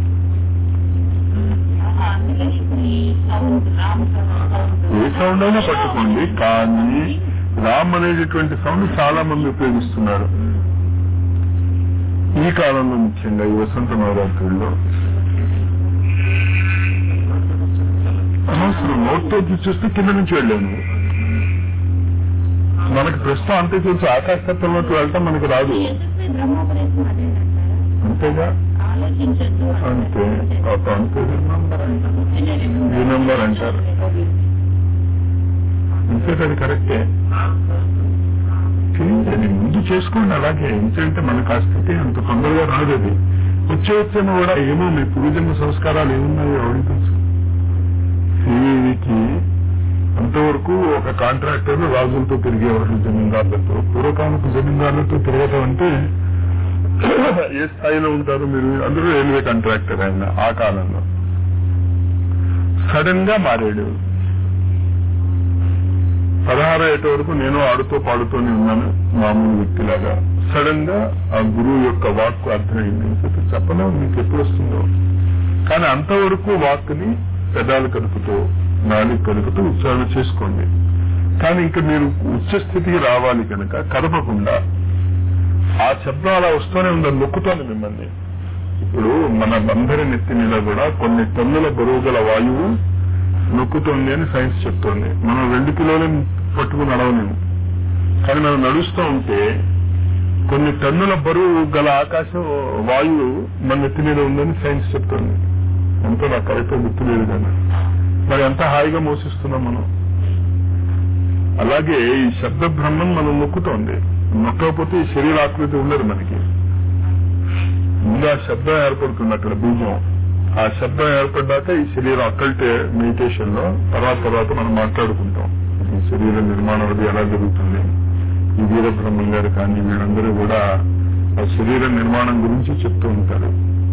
ఏ సౌండ్ అయినా పట్టుకోండి కానీ రామ్ అనేటటువంటి సౌండ్ చాలా మంది ఉపయోగిస్తున్నారు ఈ కాలంలో ముఖ్యంగా ఈ వసంత నవరాత్రుల్లో అనవసరం నోట్తో చూస్తే కింద నుంచి వెళ్ళాను మనకి ప్రస్తుతం అంతే తెలుసు ఆకాశతత్వంలోకి వెళ్ళటం మనకి రాదు అంతేగా ఆలోచించద్దు అంతే పాప అంతే ఈ నెంబర్ అంటారు అంతే అది కరెక్టే చేయండి ముందు చేసుకోండి అలాగే ఎందుకంటే మనకు ఆ స్థితి అంత తొందరగా రాదు అది వచ్చే వచ్చేమో కూడా ఏమో మీ పూర్వజన్మ సంస్కారాలు ఏమున్నాయో ఎవరికి తెలుసు శ్రీదేవికి అంతవరకు ఒక కాంట్రాక్టర్ రాజులతో తిరిగేవాళ్ళు జమీందారులతో పూర్వకాలపు జమీందారులతో తిరగటం అంటే ఏ స్థాయిలో ఉంటారు మీరు అందరూ రైల్వే కాంట్రాక్టర్ ఆయన ఆ కాలంలో సడన్ గా మారాడు పదహారు ఏట వరకు నేను ఆడుతూ పాడుతూనే ఉన్నాను మామూలు వ్యక్తిలాగా సడన్ గా ఆ గురువు యొక్క వాక్కు అర్థమైంది చెప్పి చెప్పలేము మీకు ఎప్పుడు వస్తుందో కానీ అంతవరకు వాక్కుని పెదాలు కలుపుతూ నాలుగు కలుపుతూ ఉచ్చారణ చేసుకోండి కానీ ఇంకా మీరు ఉచ్చ స్థితికి రావాలి కనుక కదపకుండా ఆ శబ్దం అలా వస్తూనే ఉందని నొక్కుతోంది మిమ్మల్ని ఇప్పుడు మన అందరి నెత్తి మీద కూడా కొన్ని టన్నుల బరువు గల వాయువు నొక్కుతుంది అని సైన్స్ చెప్తోంది మనం రెండు కిలోలను పట్టుకుని నడవలేము కానీ మనం నడుస్తూ ఉంటే కొన్ని టన్నుల బరువు గల ఆకాశం వాయువు మన నెత్తి మీద ఉందని సైన్స్ చెప్తోంది ఎంతో నాకు కరెక్ట్ గుర్తులేదు కానీ మరి ఎంత హాయిగా మోసిస్తున్నాం మనం అలాగే ఈ శబ్ద బ్రహ్మం మనం నొక్కుతోంది నొక్కకపోతే ఈ శరీరాకృతి ఉండదు మనకి ముందు ఆ శబ్దం ఏర్పడుతుంది అక్కడ బీజం ఆ శబ్దం ఏర్పడ్డాక ఈ శరీరం అక్కల్టే మెడిటేషన్ లో తర్వాత తర్వాత మనం మాట్లాడుకుంటాం ఈ శరీర నిర్మాణం అది ఎలా జరుగుతుంది ఈ వీరబ్రహ్మం గారు కానీ వీళ్ళందరూ కూడా ఆ శరీర నిర్మాణం గురించి చెప్తూ ఉంటారు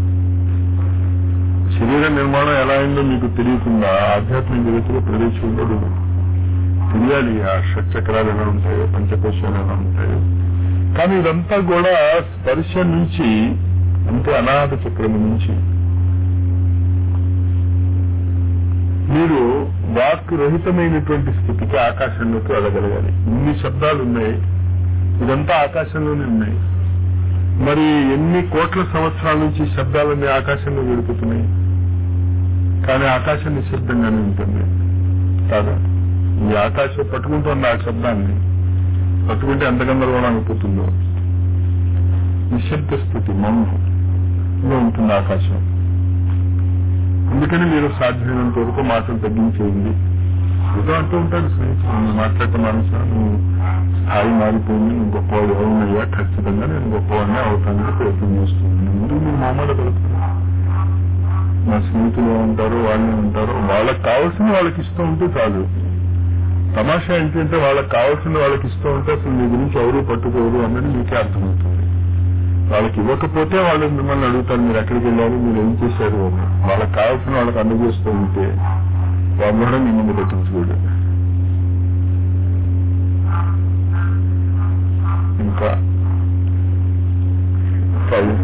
శరీర నిర్మాణం ఎలా అయిందో మీకు తెలియకుండా ఆధ్యాత్మిక జగత్తులో ప్రవేశం ఉండదు తెలియాలి ఆ షట్చక్రాలు ఎలా ఉంటాయో పంచకోశాలు ఎలా ఉంటాయో కానీ ఇదంతా కూడా స్పర్శ నుంచి అంటే అనాథ చక్రం నుంచి మీరు వాక్ రహితమైనటువంటి స్థితికి ఆకాశంలోకి వెళ్ళగలగాలి ఇన్ని శబ్దాలు ఉన్నాయి ఇదంతా ఆకాశంలోనే ఉన్నాయి మరి ఎన్ని కోట్ల సంవత్సరాల నుంచి శబ్దాలన్నీ ఆకాశంలో విడుపుతున్నాయి కానీ ఆకాశం నిశ్శబ్దంగానే ఉంటుంది కాదా ఈ ఆకాశం పట్టుకుంటుంది ఆ శబ్దాన్ని పట్టుకుంటే ఎంత గందరగోళానికి పోతుందో నిశ్శబ్ద స్థితి మౌనంలో ఉంటుంది ఆకాశం అందుకని మీరు సాధ్యమైనంత వరకు మాటలు తగ్గించేయండి ఏదో అంటూ ఉంటారు స్నేహితులు నువ్వు మాట్లాడటం మానసా నువ్వు స్థాయి మారిపోయింది నువ్వు గొప్పవాడు అవునయ్యా ఖచ్చితంగా నేను గొప్పవాడిని అవుతానికి ప్రయత్నం చేస్తున్నాను ముందు మీరు మామూలు పడుతున్నారు మా స్నేహితులు ఉంటారు వాళ్ళే ఉంటారు వాళ్ళకి కావాల్సింది వాళ్ళకి ఇస్తూ ఉంటే చాలు తమాషా ఏంటంటే వాళ్ళకి కావాల్సింది వాళ్ళకి ఇస్తూ ఉంటే అసలు మీ గురించి ఎవరు పట్టుకోరు అన్నది మీకే అర్థమవుతుంది వాళ్ళకి ఇవ్వకపోతే వాళ్ళు మిమ్మల్ని అడుగుతారు మీరు ఎక్కడికి వెళ్ళారు మీరు ఏం చేశారు అని వాళ్ళకి కావాల్సిన వాళ్ళకి అందజేస్తూ ఉంటే వాళ్ళు కూడా మీ ముందు పట్టించుకోడు ఇంకా ఫైవ్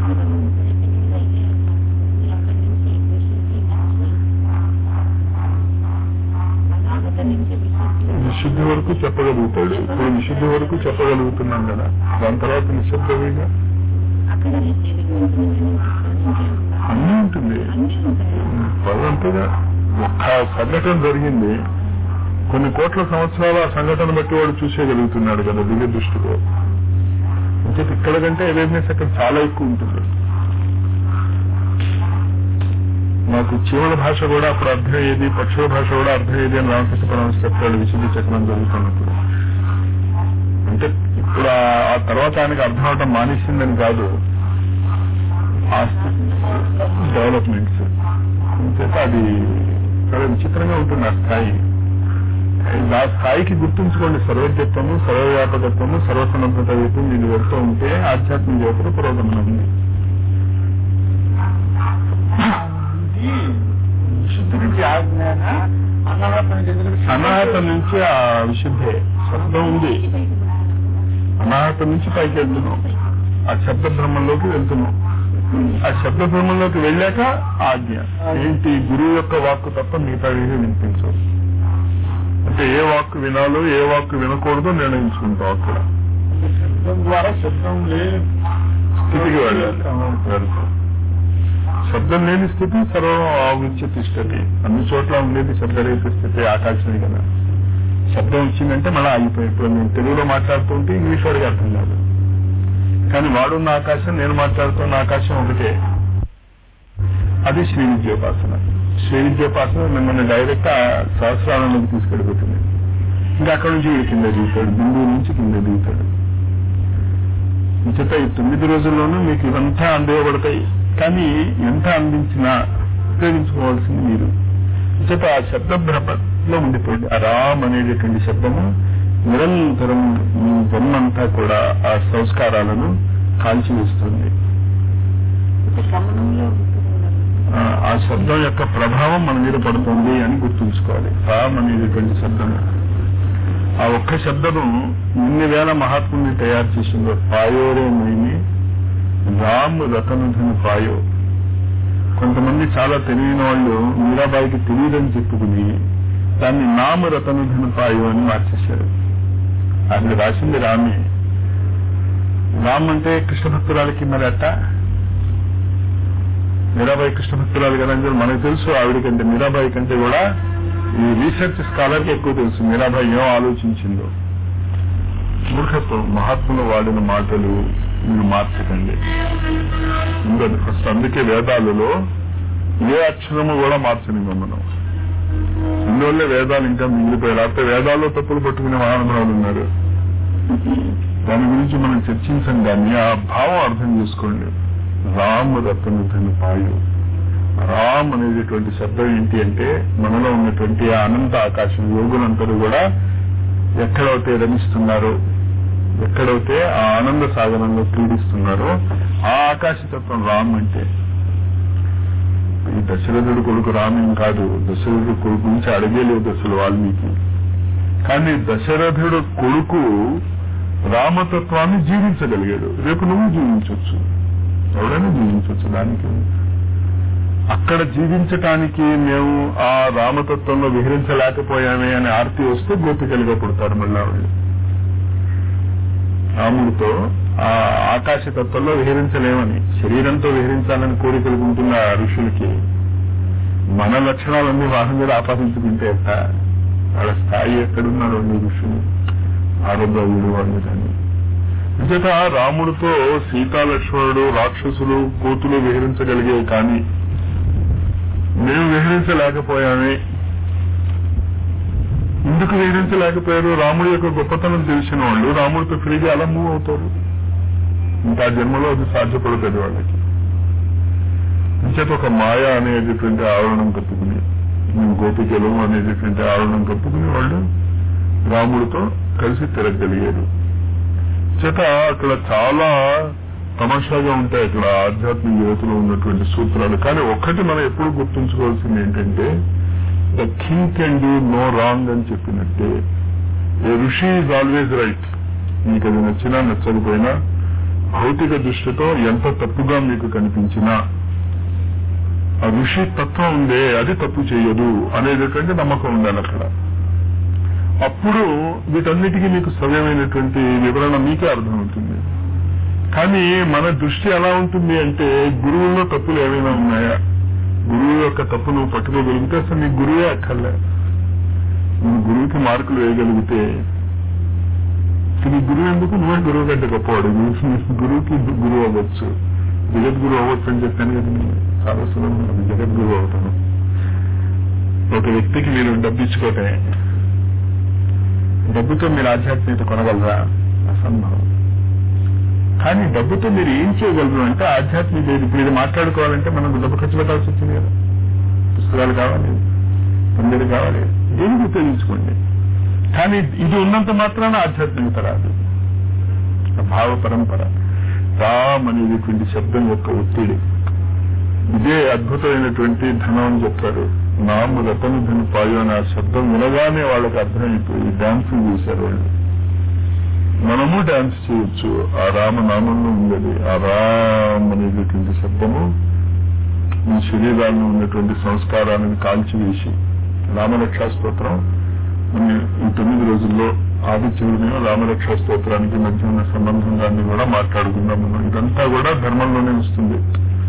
విశుద్ధి వరకు చెప్పగలుగుతాడు ఇప్పుడు విశుద్ధి వరకు చెప్పగలుగుతున్నాం కదా దాని తర్వాత నిశ్శబ్దమేగా అన్నీ ఉంటుంది పదంతగా ఒక్క సంఘటన జరిగింది కొన్ని కోట్ల సంవత్సరాల ఆ సంఘటన బట్టి వాడు చూసేయగలుగుతున్నాడు కదా దివ్య దృష్టిలో అంటే ఇక్కడ కంటే అవేర్నెస్ అక్కడ చాలా ఎక్కువ ఉంటుంది మాకు చీమల భాష కూడా అప్పుడు అర్థమయ్యేది పక్షుల భాష కూడా అర్థమయ్యేది అని రామకృష్ణ పరమహంస చెప్తాడు విశుద్ధి చక్రం జరుగుతున్నప్పుడు అంటే ఇప్పుడు ఆ- ఆ తర్వాత ఆయనకు అర్థం అవటం మానేసిందని కాదు డెవలప్మెంట్స్ అంచేత అది చాలా విచిత్రంగా ఉంటుంది ఆ స్థాయి ఆ స్థాయికి గుర్తుంచుకోండి సర్వజ్ఞత్వము సర్వవ్యాపకత్వము సర్వసమర్థత వైపు మీరు వెళ్తూ ఉంటే ఆధ్యాత్మిక యువతలో పురోగమనం ఉంది ఇది శుద్ధి నుంచి ఆజ్ఞాన అన్నవరం నుంచి ఎందుకంటే అనాహతం నుంచి ఆ విశుద్ధే శబ్దం ఉంది అనాహతం నుంచి పైకి వెళ్తున్నాం ఆ శబ్ద బ్రహ్మంలోకి వెళ్తున్నాం ఆ శబ్ద బ్రహ్మంలోకి వెళ్ళాక ఆజ్ఞ ఏంటి గురువు యొక్క వాక్కు తప్ప మిగతా ఏమీ వినిపించవు అంటే ఏ వాక్కు వినాలో ఏ వాక్కు వినకూడదో నిర్ణయించుకుంటాం అక్కడ శబ్దం ద్వారా శబ్దం లేని స్థితికి వెళ్ళాలి వెళ్తాం శబ్దం లేని స్థితి సర్వం ఆవిచ్యతి స్థితి అన్ని చోట్ల ఉండేది శబ్దరహిత స్థితి ఆకాశమే కదా శబ్దం వచ్చిందంటే మళ్ళీ ఆగిపోయి ఇప్పుడు నేను తెలుగులో మాట్లాడుతుంటే ఇంగ్లీష్ వాడికి అర్థం కాదు కానీ వాడున్న ఆకాశం నేను మాట్లాడుతున్న ఆకాశం ఒకటే అది శ్రీ విద్యోపాసన శ్రీ విద్యోపాసన మిమ్మల్ని డైరెక్ట్ ఆ సహస్రాలంలోకి తీసుకెళ్ళిపోతుంది ఇంకా అక్కడ నుంచి వీడు కింద దిగుతాడు బిందువు నుంచి కింద దిగుతాడు చేత ఈ తొమ్మిది రోజుల్లోనూ మీకు ఇవంతా అందివ్వబడతాయి కానీ ఎంత అందించినా ఉపయోగించుకోవాల్సింది మీరు చేత ఆ శబ్ద భ్రమలో ఉండిపోయింది ఆ రామ్ అనేటటువంటి శబ్దము నిరంతరం మీ జన్మంతా కూడా ఆ సంస్కారాలను కాల్చివేస్తుంది ఆ, ఆ శబ్దం యొక్క ప్రభావం మన మీద పడుతుంది అని గుర్తుంచుకోవాలి రామ్ అనేటటువంటి శబ్దము ఆ ఒక్క శబ్దము ఎన్ని వేల మహాత్ముల్ని తయారు చేసిందో పాయోరే మైని రామ్ రతనుధని పాయో కొంతమంది చాలా తెలియని వాళ్ళు మీరాబాయికి తెలియదని చెప్పుకుని దాన్ని నామ రతనుధన పాయో అని మార్చేశారు అది రాసింది రామే రామ్ అంటే కృష్ణ భక్తురాలకి మరి అట్ట మీరాబాయి కృష్ణ భక్తురాలు కదా అని చెప్పి మనకు తెలుసు ఆవిడ కంటే మీరాబాయి కంటే కూడా ఈ రీసెర్చ్ స్కాలర్ కి ఎక్కువ తెలుసు మీరాబాయి ఏం ఆలోచించిందో మూర్ఖత్వం మహాత్ములు వాడిన మాటలు మీరు మార్చకండి ఉండదు ఫస్ట్ అందుకే వేదాలలో ఏ అక్షరము కూడా మార్చనివ్వం మనం అందువల్లే వేదాలు ఇంకా మిగిలిపోయాయి లేకపోతే వేదాల్లో తప్పులు పట్టుకునే మహానుభావులు ఉన్నారు దాని గురించి మనం చర్చించం కానీ ఆ భావం అర్థం చేసుకోండి రామ్ రతనుధను పాయు రామ్ అనేటటువంటి శబ్దం ఏంటి అంటే మనలో ఉన్నటువంటి ఆ అనంత ఆకాశం యోగులందరూ కూడా ఎక్కడైతే రమిస్తున్నారో ఎక్కడైతే ఆ ఆనంద సాగరంలో క్రీడిస్తున్నారో ఆ ఆకాశతత్వం రామ్ అంటే ఈ దశరథుడు కొడుకు రామేం కాదు దశరథుడు కొడుకు నుంచి అడిగేలేదు అసలు వాల్మీకి కానీ దశరథుడు కొడుకు రామతత్వాన్ని జీవించగలిగాడు రేపు నువ్వు జీవించవచ్చు ఎవడైనా జీవించవచ్చు దానికి అక్కడ జీవించటానికి మేము ఆ రామతత్వంలో విహరించలేకపోయామే అనే ఆర్తి వస్తే గోపికలుగా పుడతారు మళ్ళా వాళ్ళు రాముడితో ఆ ఆకాశ తత్వంలో విహరించలేమని శరీరంతో విహరించాలని కోరికలు ఉంటున్న ఋషులకి మన లక్షణాలన్నీ వాహనం మీద ఆపాదించుకుంటే ఎట్ట వాళ్ళ స్థాయి ఎక్కడున్నారు వాళ్ళు ఋషులు ఆరోగ్యుడు వాళ్ళు కానీ నిజంగా రాముడితో సీతా లక్ష్మణుడు రాక్షసులు కోతులు విహరించగలిగేవి కానీ మేము విహరించలేకపోయామే ఎందుకు విహరించలేకపోయారు రాముడి యొక్క గొప్పతనం తెలిసిన వాళ్ళు రాముడితో ఫ్రీగా అలా మూవ్ అవుతారు ఇంకా జన్మలో అది సాధ్యపడుతుంది వాళ్ళకి ఇంచేత ఒక మాయ అనేటటువంటి ఆవరణం కప్పుకుని గోపికలు అనేటటువంటి ఆవరణం కప్పుకుని వాళ్ళు రాముడితో కలిసి తిరగలిగారు చేత అక్కడ చాలా తమాషాగా ఉంటాయి అక్కడ ఆధ్యాత్మిక యువతలో ఉన్నటువంటి సూత్రాలు కానీ ఒక్కటి మనం ఎప్పుడు గుర్తుంచుకోవాల్సింది ఏంటంటే the king can do no wrong అని చెప్పినట్టే ఏ ఋషి ఈజ్ ఆల్వేజ్ రైట్ మీకు అది నచ్చినా నచ్చకపోయినా భౌతిక దృష్టితో ఎంత తప్పుగా మీకు కనిపించినా ఆ ఋషి తత్వం ఉందే అది తప్పు చేయదు అనేటటువంటి నమ్మకం ఉండాలి అక్కడ అప్పుడు వీటన్నిటికీ మీకు సవ్యమైనటువంటి వివరణ మీకే అర్థమవుతుంది కానీ మన దృష్టి ఎలా ఉంటుంది అంటే గురువుల్లో తప్పులు ఏమైనా ఉన్నాయా గురువు యొక్క తప్పు నువ్వు పట్టుకోగలిగితే అసలు నీ గురువే అక్కర్లే నువ్వు గురువుకి మార్కులు వేయగలిగితే నీ గురువు ఎందుకు నువ్వే గురువు కంటే గొప్పవాడు గురువుకి గురువు అవ్వచ్చు జగద్గురు అవ్వచ్చు అని చెప్పాను కదా నేను చాలా సులభం అది జగద్గురు అవుతాను ఒక వ్యక్తికి మీరు డబ్బు ఇచ్చుకోవటమే డబ్బుతో మీరు ఆధ్యాత్మికత కొనగలరా అసంభవం కానీ డబ్బుతో మీరు ఏం చేయగలరు అంటే ఆధ్యాత్మిక ఇప్పుడు ఇది మాట్లాడుకోవాలంటే మనం డబ్బు ఖర్చు పెట్టాల్సి వచ్చింది కదా పుస్తకాలు కావాలి పందిరి కావాలి దేనికి ఉపయోగించుకోండి కానీ ఇది ఉన్నంత మాత్రాన ఆధ్యాత్మికత రాదు భావ పరంపర రామ్ అనేటువంటి శబ్దం యొక్క ఒత్తిడి ఇదే అద్భుతమైనటువంటి ధనం అని చెప్తారు నాము రతను ధను పాయో అనే ఆ శబ్దం వినగానే వాళ్ళకి అర్థమైపోయి డాన్స్ చేశారు వాళ్ళు మనము డాన్స్ చేయొచ్చు ఆ రామనామంలో ఉండేది ఆ రామ్ అనేటటువంటి శబ్దము ఈ శరీరాల్లో ఉన్నటువంటి సంస్కారాలను కాల్చివేసి రామరక్షా స్తోత్రం ఈ తొమ్మిది రోజుల్లో ఆదిత్యుడిని రామరక్షా స్తోత్రానికి మధ్య ఉన్న సంబంధం దాన్ని కూడా మాట్లాడుకుందాం మనం ఇదంతా కూడా ధర్మంలోనే వస్తుంది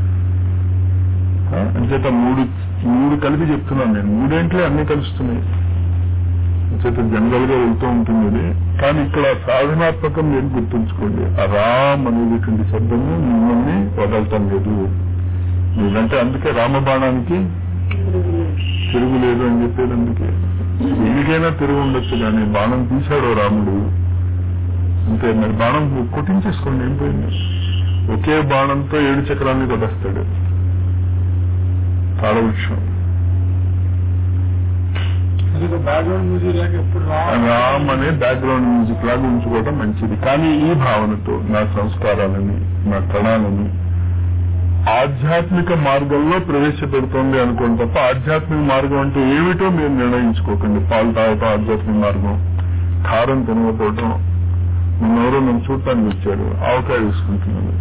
అంచేత మూడు మూడు కలిపి చెప్తున్నాను నేను మూడేంట్లే అన్ని కలుస్తున్నాయి అంచేత జనరల్ గా వెళ్తూ ఉంటుంది ఇది కానీ ఇక్కడ సాధనాత్మకం మీరు గుర్తుంచుకోండి ఆ రామ్ అనేటువంటి శబ్దము మిమ్మల్ని వదలటం లేదు లేదంటే అందుకే రామబాణానికి తిరుగు లేదు అని చెప్పేది అందుకే ఎందుకైనా తిరుగు ఉండొచ్చు కానీ బాణం తీశాడు రాముడు అంతే మరి బాణం కొట్టించేసుకోండి ఏం పోయింది ఒకే బాణంతో ఏడు చక్రాన్ని కొట్టేస్తాడు తాళవృక్షం బ్యాక్గ్రౌండ్ మ్యూజిక్ లాగా ఎప్పుడు రామ్ అనే బ్యాక్గ్రౌండ్ మ్యూజిక్ లాగా ఉంచుకోవడం మంచిది కానీ ఈ భావనతో నా సంస్కారాలని నా కణాలని ఆధ్యాత్మిక మార్గంలో ప్రవేశపెడుతోంది అనుకోండి తప్ప ఆధ్యాత్మిక మార్గం అంటే ఏమిటో మీరు నిర్ణయించుకోకండి పాలు తాగటం ఆధ్యాత్మిక మార్గం కారం తినకపోవటం నిన్నెవరో నన్ను చూడటానికి వచ్చారు ఆవకాయ తీసుకుంటున్నాను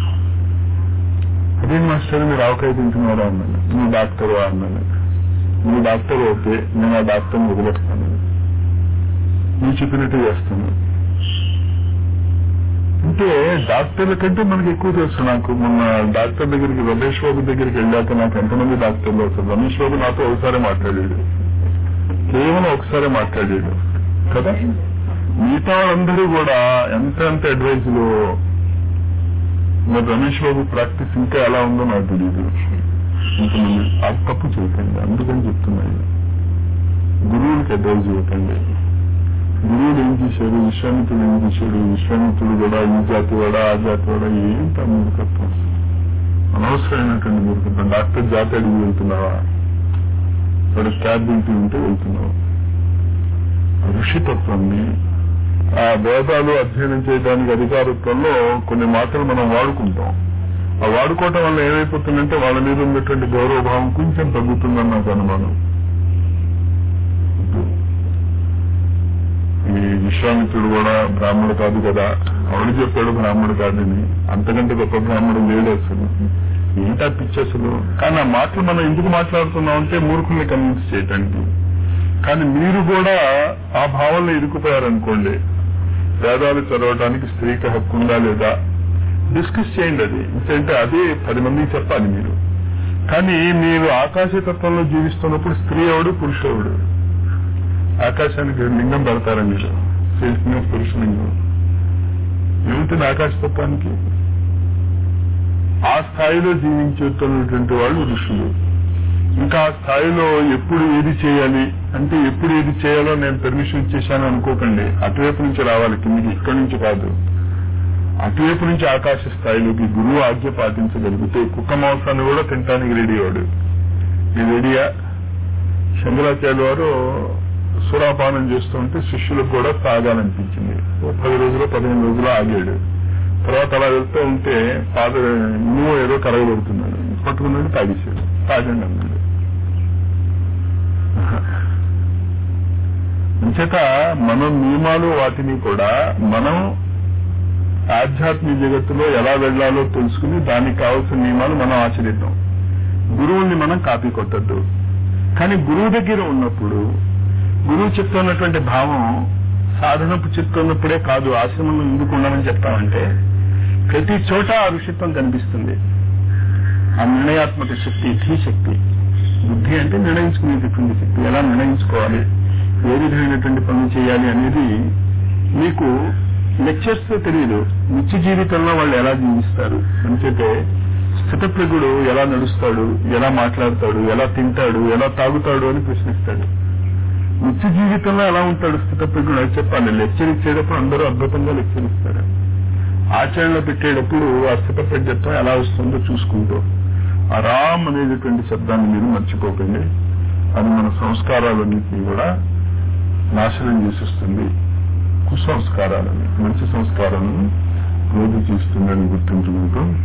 అదే మాస్టర్ మీరు ఆవకాయ తింటున్నారా అన్నాను నువ్వు డాక్టర్ అన్నాను నువ్వు డాక్టర్ అయితే నేను ఆ డాక్టర్ని వదిలేస్తాను నువ్వు చెప్పినట్టు చేస్తాను అంటే డాక్టర్ల కంటే మనకి ఎక్కువ తెలుసు నాకు మొన్న డాక్టర్ దగ్గరికి రమేష్ బాబు దగ్గరికి వెళ్ళాక నాకు ఎంతమంది డాక్టర్లు వస్తారు రమేష్ బాబు నాతో ఒకసారి మాట్లాడాడు కేవలం ఒకసారి మాట్లాడాడు కదా మిగతా వాళ్ళందరూ కూడా ఎంత ఎంత అడ్వైజులు మరి రమేష్ బాబు ప్రాక్టీస్ ఇంకా ఎలా ఉందో నాకు తెలియదు ఇంతమంది ఆ తప్పు చేయకండి అందుకని చెప్తున్నాను గురువులకి అడ్వైజ్ ఇవ్వకండి గురువుడు ఏం చేశాడు విశ్వామిత్రుడు ఏం చేశాడు విశ్వామిత్రుడు కూడా ఈ జాతి వాడా ఆ జాతి వాడా ఏంటి మూర్ఖత్వం అనవసరమైనటువంటి మూర్ఖత్వం డాక్టర్ జాతి అడిగి వెళ్తున్నావా వాడు క్యాబ్ డ్యూటీ ఉంటే వెళ్తున్నావు ఋషితత్వాన్ని ఆ వేదాలు అధ్యయనం చేయడానికి అధికారత్వంలో కొన్ని మాటలు మనం వాడుకుంటాం ఆ వాడుకోవటం వల్ల ఏమైపోతుందంటే వాళ్ళ మీద ఉన్నటువంటి గౌరవభావం కొంచెం తగ్గుతుందని నాకు అనుమానం ఈ విశ్వామిత్రుడు కూడా బ్రాహ్మణుడు కాదు కదా ఆవిడ చెప్పాడు బ్రాహ్మణుడు కాదని అంతకంటే గొప్ప బ్రాహ్మణుడు లేడు అసలు ఏంటా పిచ్చి అసలు కానీ ఆ మాటలు మనం ఎందుకు మాట్లాడుతున్నాం అంటే మూర్ఖుల్ని కన్విన్స్ చేయటానికి కానీ మీరు కూడా ఆ భావంలో ఇరుకుపోయారనుకోండి వేదాలు చదవడానికి స్త్రీకి హక్కు ఉందా లేదా డిస్కస్ చేయండి అది ఎందుకంటే అదే పది మందికి చెప్పాలి మీరు కానీ మీరు ఆకాశతత్వంలో జీవిస్తున్నప్పుడు స్త్రీ ఎవడు పురుషుడు ఆకాశానికి లింగం పెడతారండి మీరు స్త్రీలింగం పురుషలింగం ఏముంటుంది ఆకాశతత్వానికి ఆ స్థాయిలో జీవించుతున్నటువంటి వాళ్ళు ఋషులు ఇంకా ఆ స్థాయిలో ఎప్పుడు ఏది చేయాలి అంటే ఎప్పుడు ఏది చేయాలో నేను పెర్మిషన్ ఇచ్చేసాను అనుకోకండి అటువైపు నుంచి రావాలి కిందికి ఇక్కడి నుంచి కాదు అటువైపు నుంచి ఆకాశ స్థాయిలోకి గురువు ఆజ్ఞ పాటించగలిగితే కుక్క మాంసాన్ని కూడా తినడానికి రెడీ వాడు ఈ రెడీయా శంకరాచార్య వారు సురాపానం చేస్తుంటే శిష్యులకు కూడా తాగాలనిపించింది ఓ పది రోజులు పదిహేను రోజులు ఆగాడు తర్వాత అలా వెళ్తూ ఉంటే పాద నువ్వు ఏదో కరగబడుతున్నాడు పట్టుకున్నాడు తాగేశాడు తాగండి అన్నాడు అంచేత మనం నియమాలు వాటిని కూడా మనం ఆధ్యాత్మిక జగత్తులో ఎలా వెళ్లాలో తెలుసుకుని దానికి కావాల్సిన నియమాలు మనం ఆచరిద్దాం గురువుల్ని మనం కాపీ కొట్టద్దు కానీ గురువు దగ్గర ఉన్నప్పుడు గురువు చెప్తున్నటువంటి భావం సాధనపు చెప్తున్నప్పుడే కాదు ఆశ్రమంలో ఎందుకు ఉండాలని చెప్తామంటే ప్రతి చోట ఆ ఋషిత్వం కనిపిస్తుంది ఆ నిర్ణయాత్మక శక్తి ధీ శక్తి బుద్ధి అంటే నిర్ణయించుకునేటటువంటి శక్తి ఎలా నిర్ణయించుకోవాలి ఏ విధమైనటువంటి పనులు చేయాలి అనేది మీకు లెక్చర్స్ తెలియదు నిత్య జీవితంలో వాళ్ళు ఎలా జీవిస్తారు ఎందుకంటే స్థితప్రజ్ఞుడు ఎలా నడుస్తాడు ఎలా మాట్లాడతాడు ఎలా తింటాడు ఎలా తాగుతాడు అని ప్రశ్నిస్తాడు నిత్య జీవితంలో ఎలా ఉంటాడు స్థితప్రజ్ఞుడు అది చెప్పాలి లెక్చర్ ఇచ్చేటప్పుడు అందరూ అద్భుతంగా లెక్చర్ ఇస్తారు ఆచరణలో పెట్టేటప్పుడు ఆ స్థితప్రజ్ఞత్వం ఎలా వస్తుందో చూసుకుంటూ ఆ రామ్ అనేటటువంటి శబ్దాన్ని మీరు మర్చిపోకండి అది మన సంస్కారాలన్నింటినీ కూడా నాశనం చేసేస్తుంది కుసంస్కారాలని మంచి సంస్కారాలను రోజు చేస్తుందని గుర్తుంచుకుంటూ